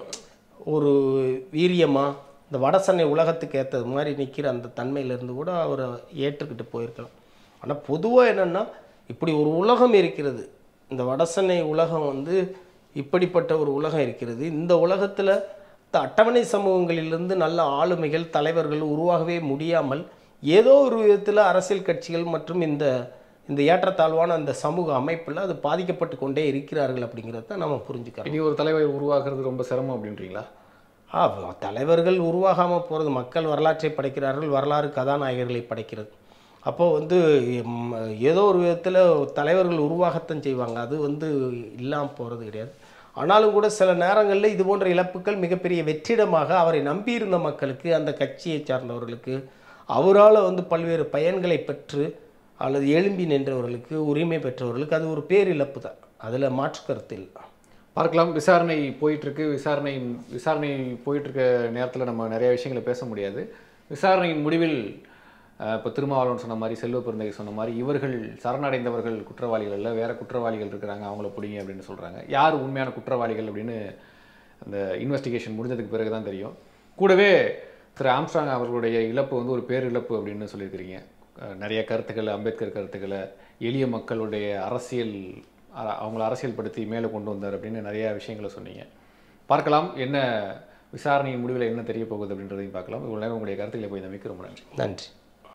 ஒரு வீரியமாக இந்த வடசென்னை உலகத்துக்கு ஏற்றது மாதிரி நிற்கிற அந்த தன்மையிலேருந்து கூட அவரை ஏற்றுக்கிட்டு போயிருக்கலாம் ஆனால் பொதுவாக என்னென்னா இப்படி ஒரு உலகம் இருக்கிறது இந்த வடசென்னை உலகம் வந்து இப்படிப்பட்ட ஒரு உலகம் இருக்கிறது இந்த உலகத்தில் இந்த அட்டவணை சமூகங்களிலிருந்து நல்ல ஆளுமைகள் தலைவர்கள் உருவாகவே முடியாமல் ஏதோ ஒரு விதத்தில் அரசியல் கட்சிகள் மற்றும் இந்த இந்த ஏற்றத்தாழ்வான அந்த சமூக அமைப்பில் அது பாதிக்கப்பட்டு கொண்டே இருக்கிறார்கள் அப்படிங்கிறத நம்ம புரிஞ்சுக்கிறோம் இனி ஒரு தலைவர் உருவாக்குறது ரொம்ப சிரமம் அப்படின்றீங்களா ஆ தலைவர்கள் உருவாகாமல் போகிறது மக்கள் வரலாற்றை படைக்கிறார்கள் வரலாறு கதாநாயகர்களை படைக்கிறது அப்போது வந்து ம், ஏதோ ஒரு விதத்தில் தலைவர்கள் உருவாகத்தான் செய்வாங்க அது வந்து இல்லாமல் போகிறது கிடையாது ஆனாலும் கூட சில நேரங்களில் இது போன்ற இழப்புகள் மிகப்பெரிய வெற்றிடமாக அவரை நம்பியிருந்த மக்களுக்கு அந்த கட்சியை சார்ந்தவர்களுக்கு அவரால் வந்து பல்வேறு பயன்களை பெற்று அல்லது எழும்பி நின்றவர்களுக்கு உரிமை பெற்றவர்களுக்கு அது ஒரு பேரிழப்பு தான் அதில் மாற்று கருத்து இல்லை பார்க்கலாம் விசாரணை போயிட்டு இருக்கு விசாரணை விசாரணை போயிட்டு இருக்க நேரத்தில் நம்ம நிறைய விஷயங்களை பேச முடியாது விசாரணையின் முடிவில் அஹ், இப்போ திருமாவளவன் சொன்ன மாதிரி செல்வ பெருந்தகை சொன்ன மாதிரி இவர்கள் சரணடைந்தவர்கள் குற்றவாளிகள் அல்ல வேற குற்றவாளிகள் இருக்கிறாங்க அவங்கள பிடிங்க அப்படின்னு சொல்றாங்க யார் உண்மையான குற்றவாளிகள் அப்படின்னு அந்த இன்வெஸ்டிகேஷன் முடிஞ்சதுக்கு பிறகு தான் தெரியும் கூடவே திரு ஆம்ஸ்ட்ராங் அவர்களுடைய இழப்பு வந்து ஒரு பேரிழப்பு அப்படின்னு சொல்லியிருக்கிறீங்க அஹ், நிறைய கருத்துக்களை அம்பேத்கர் கருத்துக்களை எளிய மக்களுடைய அரசியல் அ- அவங்கள அரசியல்படுத்தி மேலே கொண்டு வந்தார் அப்படின்னு நிறைய விஷயங்களை சொன்னீங்க பார்க்கலாம் என்ன விசாரணையின் முடிவில் என்ன தெரிய போகுது அப்படின்றதையும் பார்க்கலாம் இவ்வளோ நேரம் உங்களுடைய கருத்துக்களை போய் நம்பிக்கை ரொம்ப நன்றி நன்றி